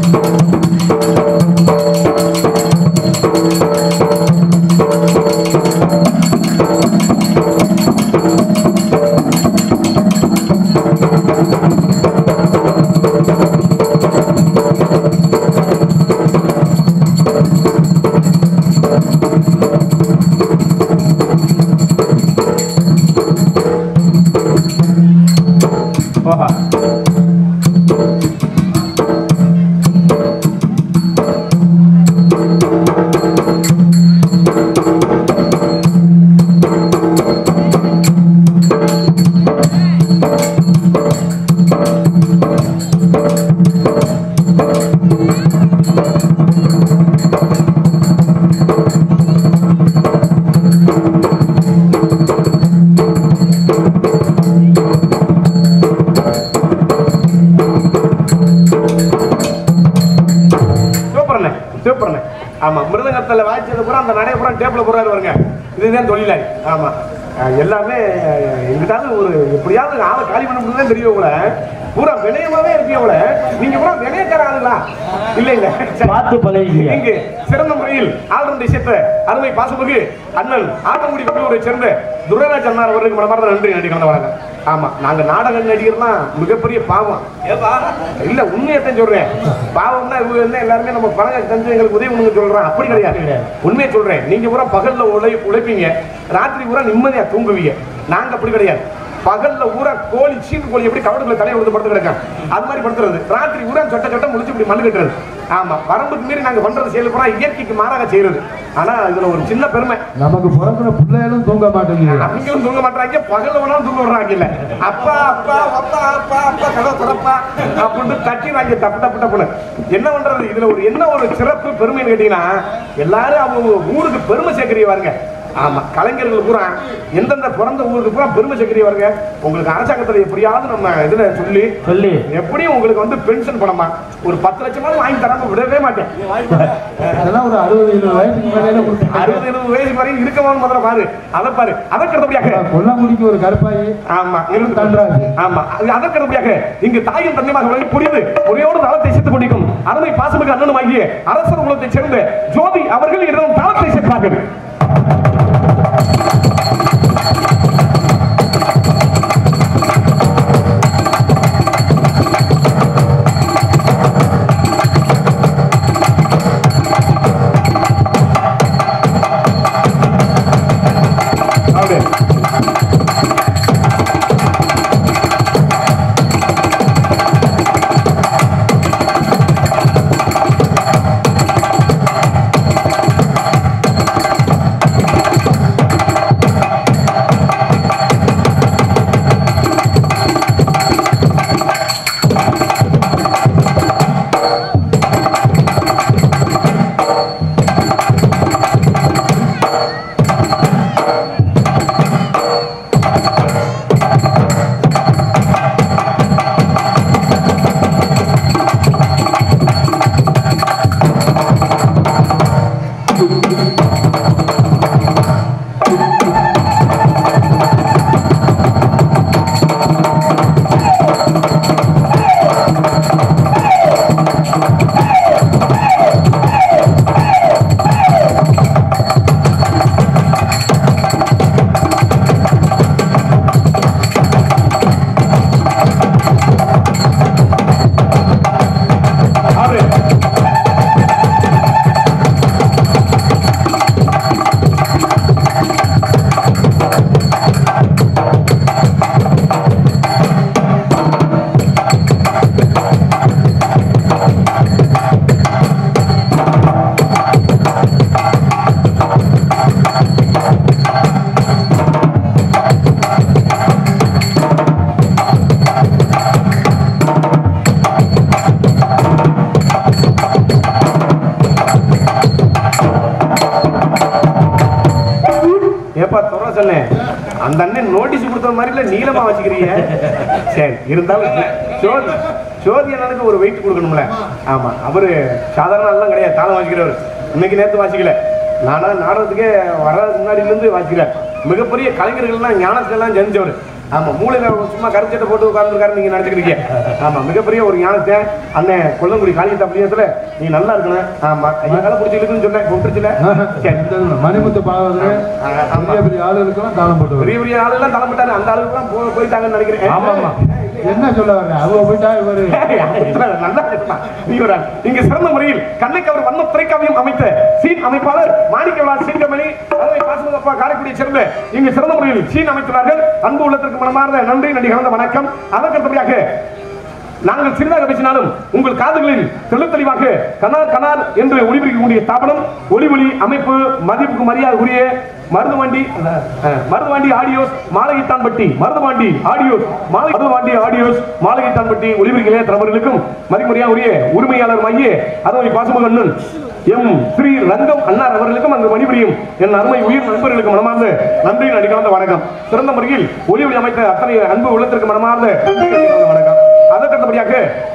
ஓஹா. சூப்பர்ண்ணே சூப்பர்ண்ணே ஆமா மிருதங்கத்துல வாய்ச்சது பூரா அந்த நடைய பூரா டேப்ல போறாரு வருங்க இதுதான் தொழிலாளி ஆமா அஹ் எல்லாமே அஹ், எங்கிட்டாவது ஒரு எப்படியாவது ஆளை காலி பண்ண முடியுதான் தெரியும் உங்களை பூரா வினயமாவே இருப்பீங்க உங்களை நீங்க பூரா வினயக்கார ஆளுங்களா இல்ல இல்ல சரி. பார்த்து பழகிக்கங்க. இங்கு சிறந்த முறையில் ஆளுநர் விஷயத்த அருமை பாசமுகு அண்ணன் ஆத்தங்குடி பெங்களூரை சேர்ந்த துரைராஜ் அண்ணார் அவர்களுக்கு மனமார்ந்த நன்றி நன்றி கலந்த வணக்கம் ஆமா நாங்க நாடக நடிகர்னா மிகப்பெரிய பாவம் இல்ல உண்மையத்தான் சொல்றேன் பாவம்னா இவங்க என்ன எல்லாருமே நம்ம பணம் தந்து எங்களுக்கு உதவி பண்ணுங்க சொல்றேன் அப்படி கிடையாது உண்மையை சொல்றேன் நீங்க பூரா பகல்ல உழை உழைப்பீங்க ராத்திரி பூரா நிம்மதியா தூங்குவீங்க நாங்க அப்படி கிடையாது பகல்ல ஊரா கோழி சீட்டு கோழி எப்படி கவடுக்குள்ள தலையை விழுந்து படுத்து கிடக்கும் அது மாதிரி படுத்துறது ராத்திரி ஊரா சொட்ட சொட்ட முடிச்சு இப்படி மண்ணு கட்டுறது ஆமா வரம்புக்கு மீறி நாங்க பண்றது செயல் பூரா இயற்கைக்கு மாறாக செய்யறது ஆனா இதுல ஒரு சின்ன பெருமை நமக்கு பிறக்கிற பிள்ளைகளும் தூங்க மாட்டேங்குது அவங்களும் தூங்க மாட்டாங்க பகல்ல வேணாலும் தூங்க விடுறாங்க இல்ல அப்பா அப்பா அப்பா அப்பா அப்பா கதவை திறப்பா அப்படின்னு தட்டிடுறாங்க தப்பு தப்பு தப்புன்னு என்ன பண்றது இதுல ஒரு என்ன ஒரு சிறப்பு பெருமைன்னு கேட்டீங்கன்னா எல்லாரும் அவங்க ஊருக்கு பெருமை சேர்க்கறீங்க பாருங்க ஆமா கலைஞர்கள் பூரா எந்தெந்த பிறந்த ஊருக்கு பூரா பெருமை சேர்க்கிறீ வருங்க உங்களுக்கு அரசாங்கத்துல எப்படியாவது நம்ம இதுல சொல்லி சொல்லி எப்படியும் உங்களுக்கு வந்து பென்ஷன் பணமா ஒரு பத்து லட்சமாவது வாங்கி தராம விடவே மாட்டேன் அதெல்லாம் ஒரு அறுபது எழுபது வயசுக்கு மேலே கொடுத்தாங்க அறுபது எழுபது வயசு வரையும் இருக்கவான்னு முதல்ல பாரு அதை பாரு அதற்கடுத்தபடியாக கொல்லாங்குடிக்கு ஒரு கருப்பாயி ஆமா இருந்து தன்றாது. ஆமா அது அதற்கடுத்தபடியாக இங்கு தாயும் தந்தையாக விளங்கி புரிந்து ஒரேயோடு தாளத்தை சேர்த்துக் கொண்டிருக்கும் அருமை பாசமிகு அண்ணனுமாகிய அரசர் குலத்தைச் சேர்ந்த ஜோதி அவர்கள் இரண்டும் தாளத்தை சேர்ப்பார்கள் அப்படியே அப்படியே ஏப்பா துறை சொன்னேன் அந்த அண்ணன் நோட்டீஸ் கொடுத்த மாதிரி இல்ல நீளமா வச்சுக்கிறீங்க சரி இருந்தாலும் ஜோதி ஜோதி அண்ணனுக்கு ஒரு வெயிட் கொடுக்கணும்ல ஆமா அவரு சாதாரண ஆள்லாம் கிடையாது தாளம் வாசிக்கிறவர் இன்னைக்கு நேத்து வாசிக்கல நானா நாடகத்துக்கே வர்றதுக்கு முன்னாடில இருந்து வாசிக்கிறேன் மிகப்பெரிய கலைஞர்கள்லாம் ஞானத்தெல்லாம் ஜனிச்சவர் ஆமா மூளையில சும்மா கருச்சட்டை போட்டு உட்கார்ந்துருக்காரு நீங்க நடத்துக்கிறீங்க ஆமா மிகப்பெரிய ஒரு ஞானத்தை அண்ணன் கொல்லங்குடி காளியத்த அப்படியத்துல நீ நல்லா இருக்கணும் ஆமா ஐயா கால பிடிச்சிருக்குன்னு சொன்னேன் கூப்பிட்டுச்சுல சரி மணிமுத்து பாவத்துல பெரிய பெரிய ஆளு இருக்கலாம் தாளம் போட்டு பெரிய பெரிய ஆளெல்லாம் தலைமைட்டாரு அந்த அளவுக்கு தான் போ- போயிட்டாங்கன்னு நினைக்கிறேன் ஆமா, ஆமா. என்ன சொல்ல வர்ற அவங்க போயிட்டா இவரு நல்லா இருப்பான். நீ ஒரு ஆள். இங்கு சிறந்த முறையில் கண்ணைக்கவர் வண்ண திரைக்காவியம் அமைத்த சீன் அமைப்பாளர் மாணிக்கவா சீன்கமணி அருமை பாசமதப்பா காரைக்குடியை சேர்ந்த இங்கு சிறந்த முறையில் சீன் அமைத்துள்ளார்கள் அன்பு உள்ளத்திற்கு மனமார்ந்த நன்றி நன்றி கலந்த வணக்கம் அதற்கடுத்தபடியாக நாங்கள் சிறிதாக பேசினாலும் உங்கள் காதுகளில் தெளிவு தெளிவாக கனார் கனார் என்று ஒளிபரிக்கக்கூடிய ஸ்தாபனம் ஒளி ஒளி அமைப்பு மதிப்புக்கு மரியாதை உரிய மருதுவாண்டி அஹ், மருதுவாண்டி ஆடியோஸ் மாலகித்தான்பட்டி மருதுவாண்டி ஆடியோஸ் மாலை மருதுவாண்டி ஆடியோஸ் மாலகித்தான்பட்டி ஒளிபரிக்க நிலையத்தவர்களுக்கும் மதிப்புரியா உரிய உரிமையாளர் மைய அதனை பாசமுக அண்ணன் எம் ஸ்ரீ ரங்கம் அண்ணார் அவர்களுக்கும் அங்கு பணிபுரியும் என் அருமை உயிர் நண்பர்களுக்கு மனமார்ந்த நன்றி நடிக்காத வணக்கம் சிறந்த முறையில் ஒளி ஒளி அமைத்த அத்தனை அன்பு உள்ளத்திற்கு மனமார்ந்த நன்றி நடிக்காத வணக்கம் அதற்கடுத்தபடியாக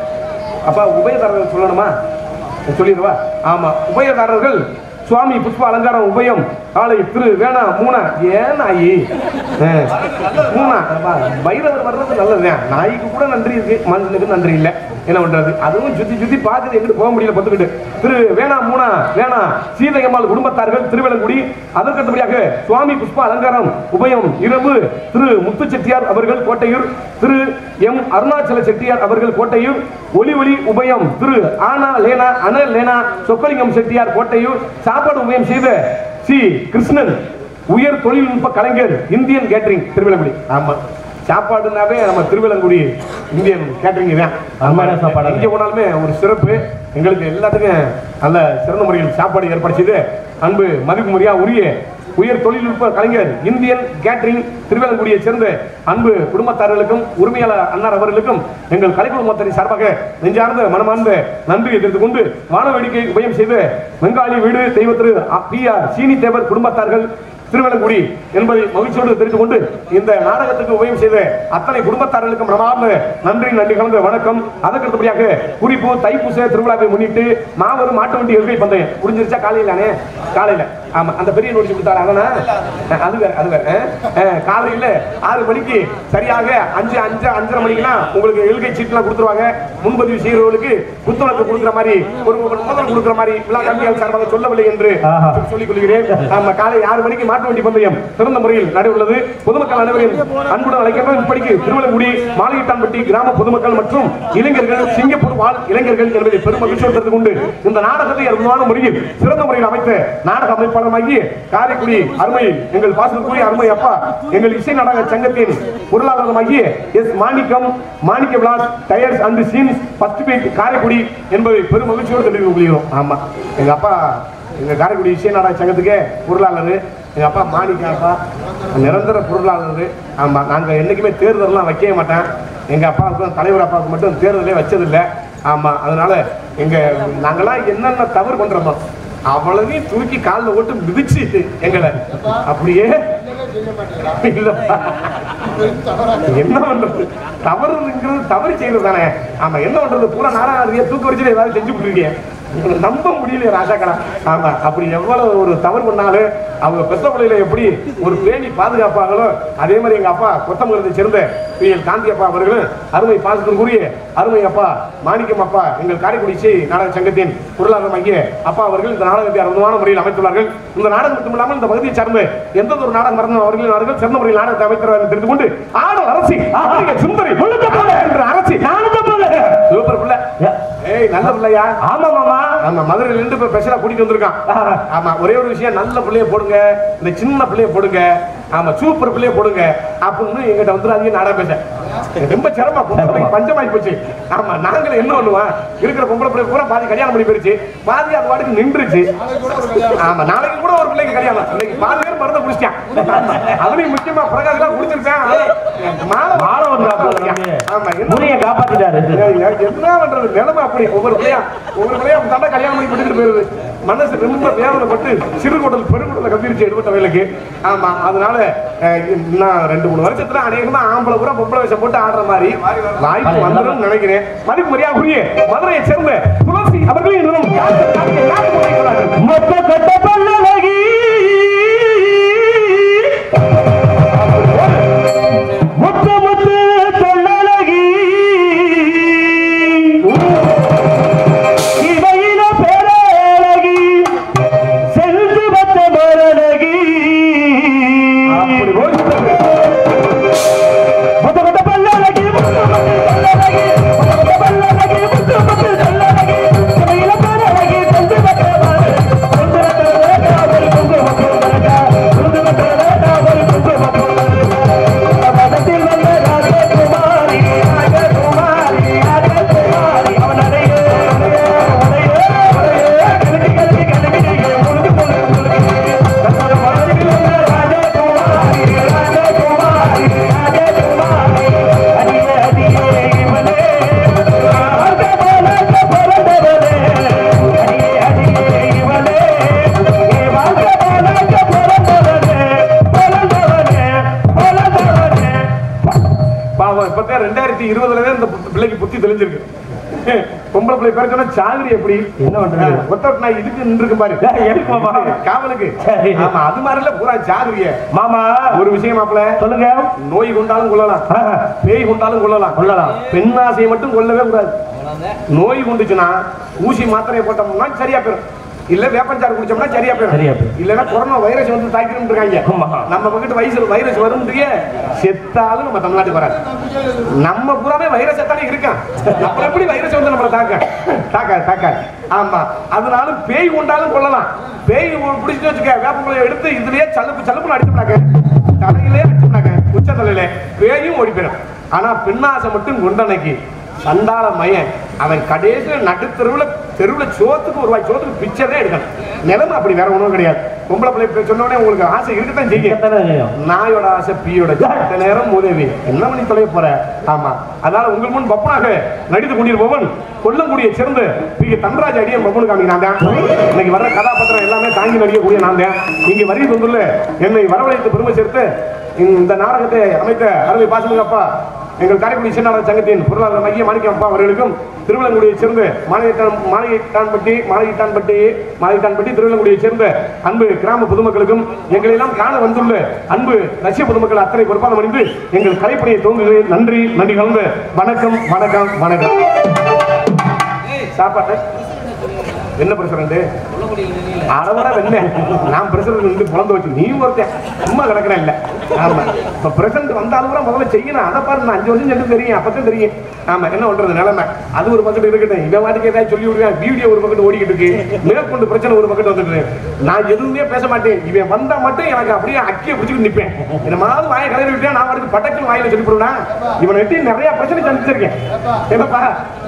அப்பா உபயதாரர்கள் சொல்லணுமா சொல்லிடுவா ஆமா உபயதாரர்கள் சுவாமி புஷ்ப அலங்காரம் உபயம் ஆலை திரு வேணா மூணா ஏன் நாயி அஹ், மூணா அப்பா, பைரவர் வர்றது நல்லதுதான் நாய்க்கு கூட நன்றி இருக்கு மனுஷனுக்கு நன்றி இல்லை என்ன பண்றது அதுவும் சுத்தி சுத்தி பார்க்குது எங்கிட்டு போக முடியல பத்துக்கிட்டு திரு வேணா மூணா வேணா சீதையம்மாள் குடும்பத்தார்கள் திருவிழங்குடி அதற்கடுத்தபடியாக சுவாமி புஷ்ப அலங்காரம் உபயம் இரவு திரு முத்து செட்டியார் அவர்கள் கோட்டையூர் திரு எம் அருணாச்சல செட்டியார் அவர்கள் கோட்டையூர் ஒலி ஒளி உபயம் திரு ஆனா லேனா அன லேனா சொக்கலிங்கம் செட்டியார் கோட்டையூர் சாப்பாடு உபயம் செய்த சி கிருஷ்ணன் உயர் தொழில்நுட்ப கலைஞர் இந்தியன் கேட்டரிங் திருவிழங்குடி ஆமா சாப்பாடுனாவே நம்ம திருவிழங்குடி இந்தியன் கேட்டரிங் தான் அருமையான சாப்பாடு. எங்க போனாலுமே ஒரு சிறப்பு எங்களுக்கு எல்லாத்துக்கும் நல்ல சிறந்த முறையில் சாப்பாடு ஏற்பாடு செய்து அன்பு மதிப்பு முறையா உரிய உயர் தொழில்நுட்ப கலைஞர் இந்தியன் கேட்டரிங் திருவேலங்குடியை சேர்ந்த அன்பு குடும்பத்தார்களுக்கும் உரிமையாளர் அன்னார் அவர்களுக்கும் எங்கள் கலைக்குழுமத்தின் சார்பாக நெஞ்சார்ந்த மனமார்ந்த நன்றியை தெரிந்து கொண்டு வான வேடிக்கை உபயம் செய்து வெங்காளி வீடு தெய்வ திரு பி ஆர் சீனி தேவர் குடும்பத்தார்கள் திருவலங்குடி என்பதை மகிழ்ச்சியோடு தெரிந்து கொண்டு இந்த நாடகத்துக்கு உபயம் செய்த அத்தனை குடும்பத்தார்களுக்கும் பிரமாண்ட நன்றி நன்றி கலந்த வணக்கம் அதற்கு அடுத்தபடியாக குறிப்பு தைப்பூச திருவிழாவை முன்னிட்டு மாபெரும் மாட்டு வண்டி இருக்கை பந்தயம் புரிஞ்சிருச்சா காலையிலானே காலையில ஆமா அந்த பெரிய நோட்டீஸ் கொடுத்தாரு அதனா அது வேற அது வேற அஹ், அஹ், காலையில ஆறு மணிக்கு சரியாக அஞ்சு அஞ்சு அஞ்சரை மணிக்கெல்லாம் உங்களுக்கு எழுகை சீட்டுலாம் கொடுத்துருவாங்க முன்பதிவு செய்கிறவர்களுக்கு புத்துணர்வு கொடுக்குற மாதிரி ஒரு முதல் கொடுக்குற மாதிரி விழா கல்வியால் சார்பாக சொல்லவில்லை என்று ஆஹா. சொல்லிக் கொள்கிறேன் ஆமா காலை ஆறு மணிக்கு மாட்டு வண்டி பந்தயம் சிறந்த முறையில் நடைபெறுள்ளது பொதுமக்கள் அனைவரையும் அன்புடன் அழைக்கின்றோம் இப்படிக்கு திருவள்ளங்குடி மாளிகைட்டான்பட்டி கிராம பொதுமக்கள் மற்றும் இளைஞர்கள் சிங்கப்பூர் வாழ் இளைஞர்கள் என்பதை பெரும் மகிழ்ச்சியோடு தெரிந்து கொண்டு இந்த நாடகத்தை அற்புதமான முறையில் சிறந்த முறையில் அமைத்த நாடக அமைப்பாளராகிய காரைக்குடி அருமை எங்கள் பாசனத்துக்குரிய அருமை அப்பா எங்கள் இசை நாடக சங்கத்தின் பொருளாதாரமாகிய S Manickam Manicka Vilas tyres and scenes first page Karaikudi என்பதை பெரும் மகிழ்ச்சியோடு தெரிவித்துக் கொள்கிறோம் ஆமா எங்க அப்பா எங்க காரைக்குடி இசை நாடக சங்கத்துக்கே பொருளாளர் எங்க அப்பா மாணிக்க அப்பா நிரந்தர பொருளாளர் ஆமா நாங்க என்னைக்குமே தேர்தல்லாம் வைக்கவே மாட்டேன் எங்க அப்பாவுக்கும் தலைவர் அப்பாவுக்கு மட்டும் தேர்தலே வச்சதில்லை ஆமா அதனால எங்க நாங்கெல்லாம் என்னென்ன தவறு பண்றோமோ அவ்வளவையும் தூக்கி காலில் ஓட்டு மிதிச்சு எங்களை அப்படியே இல்லப்பா. என்ன பண்றது தவறுங்கிறது தவறு செய்யறது தானே ஆமா என்ன பண்றது பூரா நாராயண தூக்க வச்சு ஏதாவது செஞ்சு விட்டுருக்கீங்க உங்களை நம்ப முடியல ராஜாக்கடா ஆமா அப்படி எவ்வளவு ஒரு தவறு பண்ணாலும் அவங்க பெத்த பிள்ளையில எப்படி ஒரு பேணி பாதுகாப்பாங்களோ அதே மாதிரி எங்க அப்பா கொத்தமங்கலத்தை சேர்ந்த பி எல் காந்தி அப்பா அவர்களும் அருமை பாசத்திற்குரிய அருமை அப்பா மாணிக்கம் அப்பா எங்கள் காரைக்குடி இசை நாடக சங்கத்தின் பொருளாதாரம் ஆகிய அப்பா அவர்கள் இந்த நாடகத்தை அற்புதமான முறையில் அமைத்துள்ளார்கள் இந்த நாடகம் மட்டும் இல்லாமல் இந்த பகுதியை சார்ந்த எந்த ஒரு நாடகம் மறந்த அவர்கள் அவர்கள் சிறந்த முறையில் நாடகத்தை அமைத்தவர்கள் தெரிந்து கொண்டு ஆடல் அரசி ஆதிக சுந்தரி என்ற அரசி சூப்பர் பிள்ளை ஏய் நல்ல பிள்ளையா ஆமா மாமா ஆமா மதுரையில இருந்து இப்ப ஸ்பெஷலா கூட்டிட்டு வந்திருக்கான் ஆமா ஒரே ஒரு விஷயம் நல்ல பிள்ளைய போடுங்க இந்த சின்ன பிள்ளைய போடுங்க ஆமா சூப்பர் பிள்ளைய போடுங்க அப்படின்னு எங்கிட்ட வந்துடாதீங்க நாடா பேச ரொம்ப சிரமம் பொம்பளை பிள்ளைக்கு பஞ்சமாயி போச்சு ஆமா நாங்களும் என்ன பண்ணுவோம் இருக்கிற பொம்பளை பிள்ளை பூரா பாதி கல்யாணம் பண்ணி போயிருச்சு பாதி அது பாட்டுக்கு நின்றுச்சு ஆமா நாளைக்கு கூட ஒரு பிள்ளைக்கு கல்யாணம் இன்னைக்கு பாதி பேர் மருந்து குடிச்சிட்டான் அதுலயும் முக்கியமா பிரகாஷ்லாம் குடிச்சிருக்கேன் மாலை மாலை வந்து ஆமா என்ன முனியை காப்பாத்திட்டாரு ஏய், ஏய், என்ன பண்றது நிலைமை அப்படி ஒவ்வொரு பிள்ளையா ஒவ்வொரு பிள்ளையா தண்டை கல்யாணம் பண்ணி விட்டுட்டு போயிருது மனசு ரொம்ப வேதனைப்பட்டு சிறுகுடல் பெருங்குடல கம்பிருச்சு எடுபட்ட வேலைக்கு ஆமா அதனால அஹ், இன்னும் ரெண்டு மூணு வருஷத்துல அநேகமா ஆம்பளை பூரா பொம்பளை வேஷம் போட்டு ஆடுற மாதிரி வாய்ப்பு வந்துடும் நினைக்கிறேன் மதிப்பு மரியாதை புரிய மதுரையை சேர்ந்த துளசி அவர்களே இன்னும் யாருக்கு- யாருக்கு- யாருக்கு போட்டிருக்கிறார்கள்? மொத்த கட்ட பல்லழகி முத்த முத்த தொல்லழகி இவையின பேரழகி சென்று வந்த மரணகி அப்படி போட்டு முத்த முத்த பல்லழகி முத்த முத்த தொல்லழகி முத்த முத்த பல்லழகி முத்த முத்த தொல்லழகி இவையின பேரழகி சென்று வந்த மரணகி சென்று வந்த காவல் குங்கு மக்கள் சென்று வந்த காவல் குங்கு மக்கள் பதத்தில் வந்த ராஜகுமாரி ராஜகுமாரி ராஜகுமாரி அவன் அடைய அடைய அடைய கலக்கி கலக்கி கலக்கி முழுது முழுது முழுது தன்னோட பதத்தில் வந்த ராஜகுமாரி ராஜகுமாரி ராஜகுமாரி அடியே அடியே இவனே வாழ்க வாழ்க பிறந்தவனே அடியே அடியே இவனே ஏ வாழ்க வாழ்க பிறந்தவனே பிறந்தவனே பிறந்தவனே பாவம் இப்பதான் ரெண்டாயிரத்தி இருபதுல தான் இந்த பு- பிள்ளைக்கு புத்தி தெளிஞ்சிருக்கு பொம்பளை பிள்ளை பேர் சொன்னா சாகரி எப்படி என்ன பண்றது? ஒத்த நான் இதுக்கு நின்று பாரு ஏய், எதுக்கு மாமா? காவலுக்கு சரி. ஆமா அது மாதிரில பூரா சாகரிய மாமா ஒரு விஷயம் மாப்பிள சொல்லுங்க நோய் கொண்டாலும் கொள்ளலாம் ஆஹா. பேய் கொண்டாலும் கொள்ளலாம் கொள்ளலாம். பெண்ணாசையை மட்டும் கொள்ளவே கூடாது நோய் கொண்டுச்சுன்னா ஊசி மாத்திரையை போட்டோம்னா சரியா போயிடும் இல்ல வேப்பஞ்சாறு குடிச்சோம்னா சரியா போயிடும் சரியா போயிடும். இல்லன்னா கொரோனா வைரஸ் வந்து தாக்கிட்டு இருக்காங்க ஆமா. நம்ம பக்கத்து வயசுல வைரஸ் வரும்ன்றிய செத்தாலும் நம்ம தமிழ்நாட்டுக்கு வராது நம்ம பூராவே வைரஸ் தானே இருக்கான் அப்புறம் எப்படி வைரஸ் வந்து நம்மள தாக்க தாக்க தாக்க ஆமா அதனால பேய் கொண்டாலும் கொள்ளலாம் பேய் பிடிச்சிட்டு வச்சுக்க வேப்பங்களை எடுத்து இதுலயே சலுப்பு சலுப்புன்னு அடிச்சுட்டாங்க தலையிலே அடிச்சுட்டாங்க உச்ச தலையில பேயும் ஓடி போயிடும் ஆனா பின்னாசை மட்டும் கொண்டனைக்கு சண்டாள மையன் அவன் கடைசியில் நடுத்தெருவுல தெருவுல சோத்துக்கு ஒரு ரூபாய் சோத்துக்கு பிச்சை தான் எடுக்கணும் நிலைமை அப்படி வேற ஒன்றும் கிடையாது பொம்பளை பிள்ளை சொன்ன உடனே உங்களுக்கு ஆசை இருக்கத்தான் செய்யும் எத்தனை செய்யும் நாயோட ஆசை பீயோட இந்த நேரம் உதவி என்ன பண்ணி தொலைய போற ஆமா அதனால உங்கள் முன் பப்பனாக நடித்து கொண்டிருப்பவன் கொல்லங்குடியை சேர்ந்து பி கே தன்ராஜ் அடியன் பப்பனு காமி நான் தான் இன்னைக்கு வர்ற கதாபாத்திரம் எல்லாமே தாங்கி நடிக்கக்கூடிய நான் தான் இங்க வரி வந்துள்ள என்னை வரவழைத்து பெருமை சேர்த்து இந்த நாடகத்தை அமைத்த அருமை பாசமிகு அப்பா எங்கள் காரைக்குடி சின்னாளர் சங்கத்தின் பொருளாளர் மைய மாணிக்கம் அப்பா அவர்களுக்கும் திருவிழங்குடியை சேர்ந்து மாளிகைத்தான் மாளிகைத்தான்பட்டி மாளிகைத்தான்பட்டி மாளிகைத்தான்பட்டி திருவிழங்குடியை சேர்ந்த அன்பு கிராம பொதுமக்களுக்கும் எங்களை எல்லாம் காண வந்துள்ள அன்பு ரஷ்ய பொதுமக்கள் அத்தனை பொறுப்பான அணிந்து எங்கள் கலைப்பணியை துவங்குகிறேன் நன்றி நன்றி கலந்து வணக்கம் வணக்கம் வணக்கம் சாப்பாட்டு என்ன பிரசிடண்ட் அறவர வெண்ண நான் பிரசிடண்ட் வந்து குழந்தை வச்சு நீ ஒருத்தன் சும்மா கிடக்கிறேன் இல்ல ஆமா இப்ப பிரசிடண்ட் வந்தாலும் கூட முதல்ல செய்யணும் அதை பாரு நான் அஞ்சு வருஷம் சென்று தெரியும் அப்பதான் தெரியும் ஆமா என்ன பண்றது நிலைமை அது ஒரு பக்கத்து இருக்கட்டும் இவன் வாட்டுக்கு ஏதாவது சொல்லி விடுவேன் வீடியோ ஒரு பக்கத்து ஓடிக்கிட்டு இருக்கு மேற்கொண்டு பிரச்சனை ஒரு பக்கத்து வந்துட்டு இருக்கு. நான் எதுவுமே பேச மாட்டேன் இவன் வந்தா மட்டும் எனக்கு அப்படியே அக்கிய பிடிச்சிட்டு நிப்பேன் என்னமாவது வாயை கலரி விட்டா நான் வாட்டுக்கு பட்டக்கு வாயில சொல்லி போடுவேன் இவனை வெட்டி நிறைய பிரச்சனை சந்திச்சிருக்கேன் என்னப்பா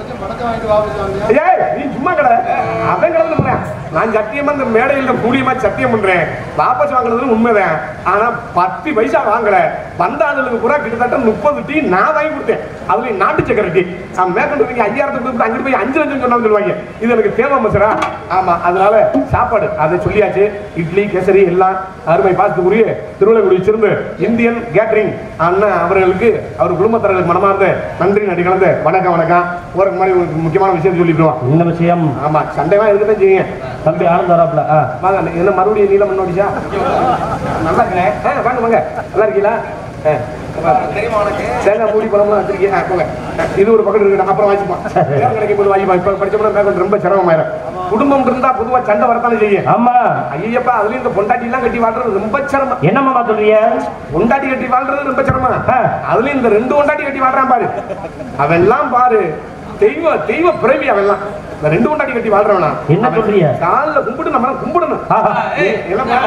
ஏய் நீ சும்மா கடை அவன் கடந்து போறேன் நான் சத்தியமா இந்த மேடையில் கூடியமா சத்தியம் பண்றேன் வாபஸ் வாங்குறது உண்மைதான் ஆனா பத்து பைசா வாங்கல வந்த ஆளுக்கு பூரா கிட்டத்தட்ட முப்பது டீ நான் வாங்கி கொடுத்தேன் அதுல நாட்டு சக்கரை டீ நான் மேற்கொண்டு நீங்க ஐயாயிரத்துக்கு கொடுத்து அங்கிட்டு போய் அஞ்சு லட்சம் சொன்னாங்க சொல்லுவாங்க இது எனக்கு தேவை மசரா ஆமா அதனால சாப்பாடு அதை சொல்லியாச்சு இட்லி கேசரி எல்லாம் அருமை பார்த்துக்குரிய திருவிழாக்குடி சேர்ந்து இந்தியன் கேட்டரிங் அண்ணன் அவர்களுக்கு அவர் குடும்பத்தினருக்கு மனமார்ந்த நன்றி நன்றி கலந்து வணக்கம் வணக்கம் ஒரு மாதிரி ஒரு முக்கியமான விஷயம் சொல்லிடுவோம் என்ன விஷயம் ஆமா சண்டைலாம் இருக்கதான் செய்யுங்க தம்பி ஆனந்த வராப்ல ஆ வாங்க அண்ணே. என்ன மறுபடியும் நீளம் முன்னோடிச்சா நல்லா இருக்கேன் ஆ, வாங்க வாங்க நல்லா இருக்கீங்களா ஆ, தேங்காய் மூடி பழம்லாம் வச்சிருக்கீங்க ஆ, போங்க இது ஒரு பக்கம் இருக்கட்டும் அப்புறம் வாங்கிப்போம் நேரம் கிடைக்கும் போது வாங்கிப்போம் இப்போ படிச்சோம்னா மேற்கொண்டு ரொம்ப சிரமமாயிரும் குடும்பம் இருந்தா பொதுவா சண்டை வரத்தானே செய்யும் ஆமா ஐயப்பா அதுலயும் இந்த பொண்டாட்டி எல்லாம் கட்டி வாழ்றது ரொம்ப சிரமம் என்னம்மா சொல்றீங்க பொண்டாட்டி கட்டி வாழ்றது ரொம்ப சிரமம் ஆ. அதுலயும் இந்த ரெண்டு பொண்டாட்டி கட்டி வாழ்றான் பாரு அவெல்லாம் பாரு தெய்வ தெய்வ பிறவி அவெல்லாம் இந்த ரெண்டு பொண்டாட்டி கட்டி வாழ்றவனா என்ன சொல்றீங்க? காலில் கும்பிட்டு நம்ம கும்பிடணும் ஆஹா. ஏய், என்னப்பா?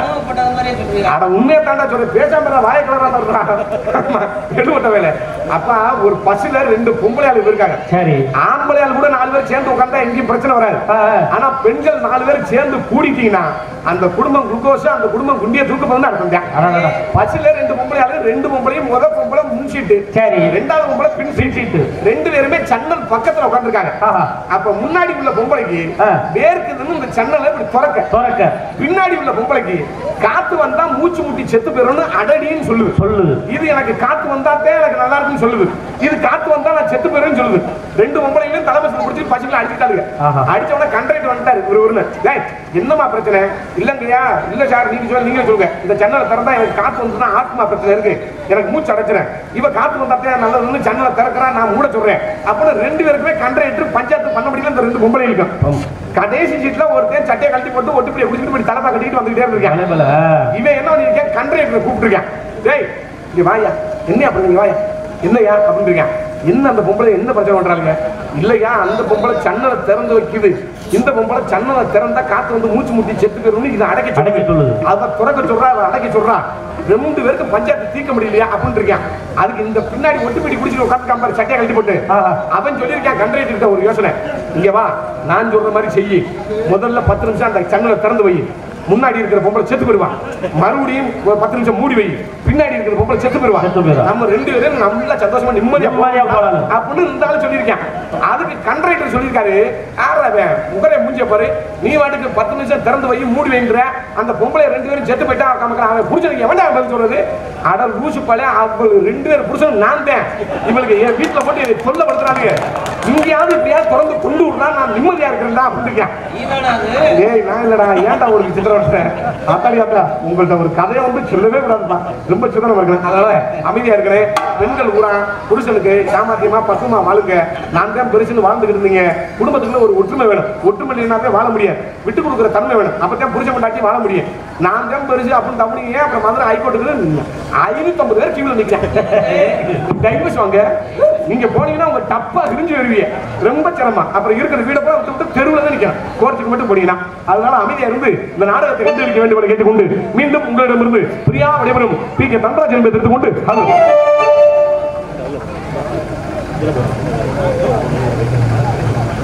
அட உண்மையை தாண்டா சொல்றேன் பேசாம இருந்தா வாயை கலரா தர்றான் எடுபட்ட வேலை அப்பா ஒரு பஸ்ல ரெண்டு பொம்பளை ஆளு இருக்காங்க சரி ஆம்பளை ஆளு கூட நாலு பேர் சேர்ந்து உட்கார்ந்தா எங்கேயும் பிரச்சனை வராது ஆ, ஆ. ஆனா பெண்கள் நாலு பேர் சேர்ந்து கூடிட்டீங்கன்னா அந்த குடும்பம் குளுக்கோஸ் அந்த குடும்பம் குண்டிய தூக்க போதுன்னு அர்த்தம் தான் அடடடா. பஸ்ல ரெண்டு பொம்பளை ஆளு ரெண்டு பொம்பளையும் முத பொம்பளை முன் சீட்டு சரி. ரெண்டாவது பொம்பளை பின் சீட்டு ரெண்டு பேருமே சன்னல் பக்கத்துல உட்கார்ந்துருக்காங்க ஆஹா. அப்ப முன்னாடி உள்ள பொம்பளைக்கு ஆ. வேர்க்குதுன்னு இந்த சன்னலை இப்படி திறக்க துறக்க பின்னாடி உள்ள பொம்பளைக்கு காத்து வந்தா மூச்சு முட்டி செத்து போயிடும்னு அடடின்னு சொல்லுது சொல்லுது இது எனக்கு காத்து வந்தாத்தே எனக்கு நல்லா இருக்குன்னு சொல்லுது இது காத்து வந்தா நான் செத்து போயிடுன்னு சொல்லுது ரெண்டு பொம்பளைங்களையும் தலைமைச்சு பிடிச்சி பசங்களை அடிச்சுட்டாங்க ஆஹா. அடிச்ச உடனே கண்ட்ரைட் வந்துட்டாரு ஒரு ஊர்ல டேய் என்னம்மா பிரச்சனை இல்லங்கய்யா இல்ல சார் நீங்க சொல்ல நீங்க சொல்லுங்க இந்த ஜன்னலை திறந்தா எனக்கு காத்து வந்துச்சுன்னா ஆத்மா பிரச்சனை இருக்கு எனக்கு மூச்சு அடைச்சிறேன் இவ காத்து வந்தாத்தே நல்லதுன்னு ஜன்னலை திறக்கிறா நான் மூட சொல்றேன் அப்படின்னு ரெண்டு பேருக்குமே கண்ட்ரைட் பஞ்சாயத்து பண்ண முடியல இந்த ரெண்டு பொம்பளை இருக்கும் கடைசி சீட்ல ஒருத்தன் சட்டையை கழட்டி போட்டு ஒட்டு பிடிய குடிச்சிட்டு இப்படி தலைப்பா கட்டிட்டு வந்துகிட்டே இருக்கேன் அலைபல இவன் என்ன பண்ணிருக்கேன் கண்ட்ரைக்டரை கூப்பிட்டுருக்கேன் டேய் இங்க வாயா என்ன அப்படி நீங்க வாயா என்னையா அப்படின்னு இருக்கேன் என்ன அந்த பொம்பளை என்ன பிரச்சனை பண்றாங்க இல்லையா அந்த பொம்பளை சன்னலை திறந்து வைக்குது இந்த பொம்பளை சன்னலை திறந்தா காத்து வந்து மூச்சு முட்டி செத்து போயிரும்னு இதை அடக்க அடக்க சொல்லுது. அதை துறக்க சொல்றா அதை அடக்க சொல்றா ரெண்டு பேருக்கு பஞ்சாயத்து தீர்க்க முடியலையா அப்படின்னு இருக்கேன் அதுக்கு இந்த பின்னாடி ஒட்டு பிடி குடிச்சிட்டு உட்காந்து காம்பாரு சட்டையை கழட்டி போட்டு ஆஹா. அவன் சொல்லியிருக்கான் கண்ட்ரைட் இருக்க ஒரு யோசனை இங்க வா நான் சொல்ற மாதிரி செய்யி முதல்ல பத்து நிமிஷம் அந்த சன்னலை திறந்து வை முன்னாடி இருக்கிற பொம்பளை செத்து போயிருவான் மறுபடியும் ஒரு பத்து நிமிஷம் மூடி வை பின்னாடி இருக்கிற பொம்பளை செத்து போயிருவான் செத்து போயிருவா. நம்ம ரெண்டு பேரும் நல்லா சந்தோஷமா நிம்மதியா நிம்மதியா போலாம். போலாம் அப்படின்னு இருந்தாலும் சொல்லியிருக்கேன் அதுக்கு கண்ட்ரைட்டர் சொல்லியிருக்காரு ஆறாவன் முகரை மூஞ்சிய பாரு நீ வாட்டுக்கு பத்து நிமிஷம் திறந்து வை மூடி வைங்கிற அந்த பொம்பளை ரெண்டு பேரும் செத்து போயிட்டா காமிக்கிறான் அவன் புருஷனுக்கு எவன்டா பதில் சொல்றது அட லூசு பழைய அவள் ரெண்டு பேர் புருஷன் நான் தான் இவளுக்கு என் வீட்டுல போட்டு என்னை தொல்லப்படுத்துறாங்க இங்கேயாவது இப்படியாவது திறந்து கொண்டு விடுறா நான் நிம்மதியா இருக்கிறேன்டா அப்படின்னு இருக்கேன் ஏய் நான் இல்லடா ஏன்டா உங்களுக்கு சித்திரம் வச்சேன் அத்தாடி அத்தா உங்கள்ட்ட ஒரு கதையை வந்து சொல்லவே கூடாதுப்பா ரொம்ப சித்திரம் இருக்கணும் அதனால அமைதியா இருக்கிறேன் பெண்கள் கூட புருஷனுக்கு சாமர்த்தியமா பசுமா வாழுங்க நான் தான் பெருசுன்னு வாழ்ந்துகிட்டு இருந்தீங்க குடும்பத்துக்குள்ள ஒரு ஒற்றுமை வேணும் ஒற்றுமை இல்லைனாவே வாழ முடியாது விட்டு கொடுக்குற தன்மை வேணும் அப்பதான் புருஷன் கொண்டாட்டி வாழ முடியும் நான் தான் பெருசு அப்படின்னு தம்பிங்க அப்புறம் மதுரை ஹைகோர்ட்டுக்கு ஐநூத்தம்பது பேர் கியூல நிக்கிறேன் டைவர்ஸ் வாங்க நீங்க போனீங்கன்னா உங்க டப்பா விரிஞ்சு வருவீங்க ரொம்ப சிரமம் அப்புறம் இருக்கிற வீட போய் விட்டு விட்டு தெருவுல தான் நிக்கணும் கோர்ட்டுக்கு மட்டும் போனீங்கன்னா அதனால அமைதியா இருந்து இந்த நாடகத்தை கண்டுபிடிக்க வேண்டும் என கேட்டுக்கொண்டு மீண்டும் உங்களிடமிருந்து பிரியா விடைபெறும் பி கே தன்ராஜ் என்பதை எடுத்துக்கொண்டு ஹலோ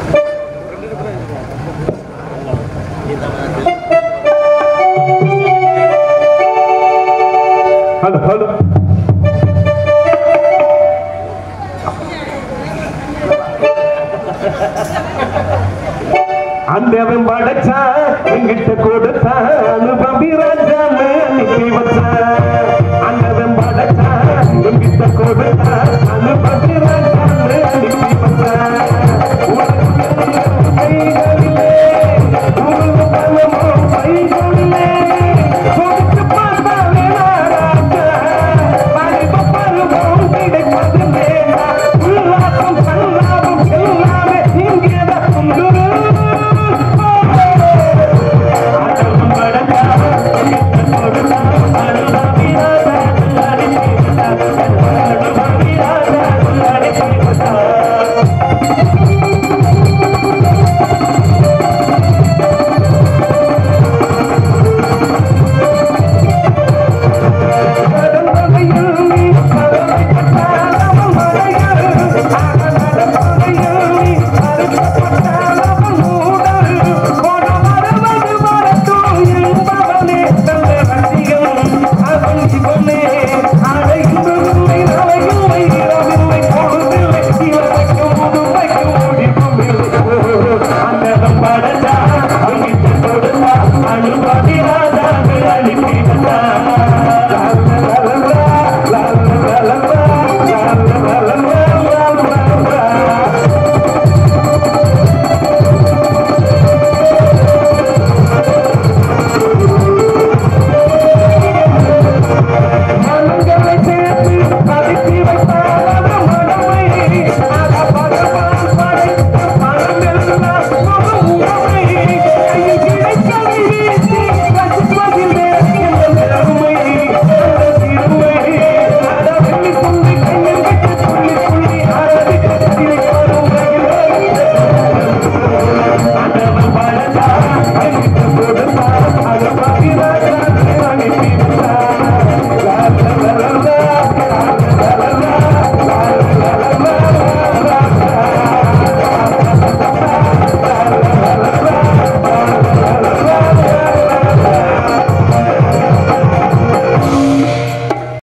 ஆ ஹலோ அந்தவன் படைச்சா எங்கிட்ட கொடுத்தான் அனுபவி ராஜா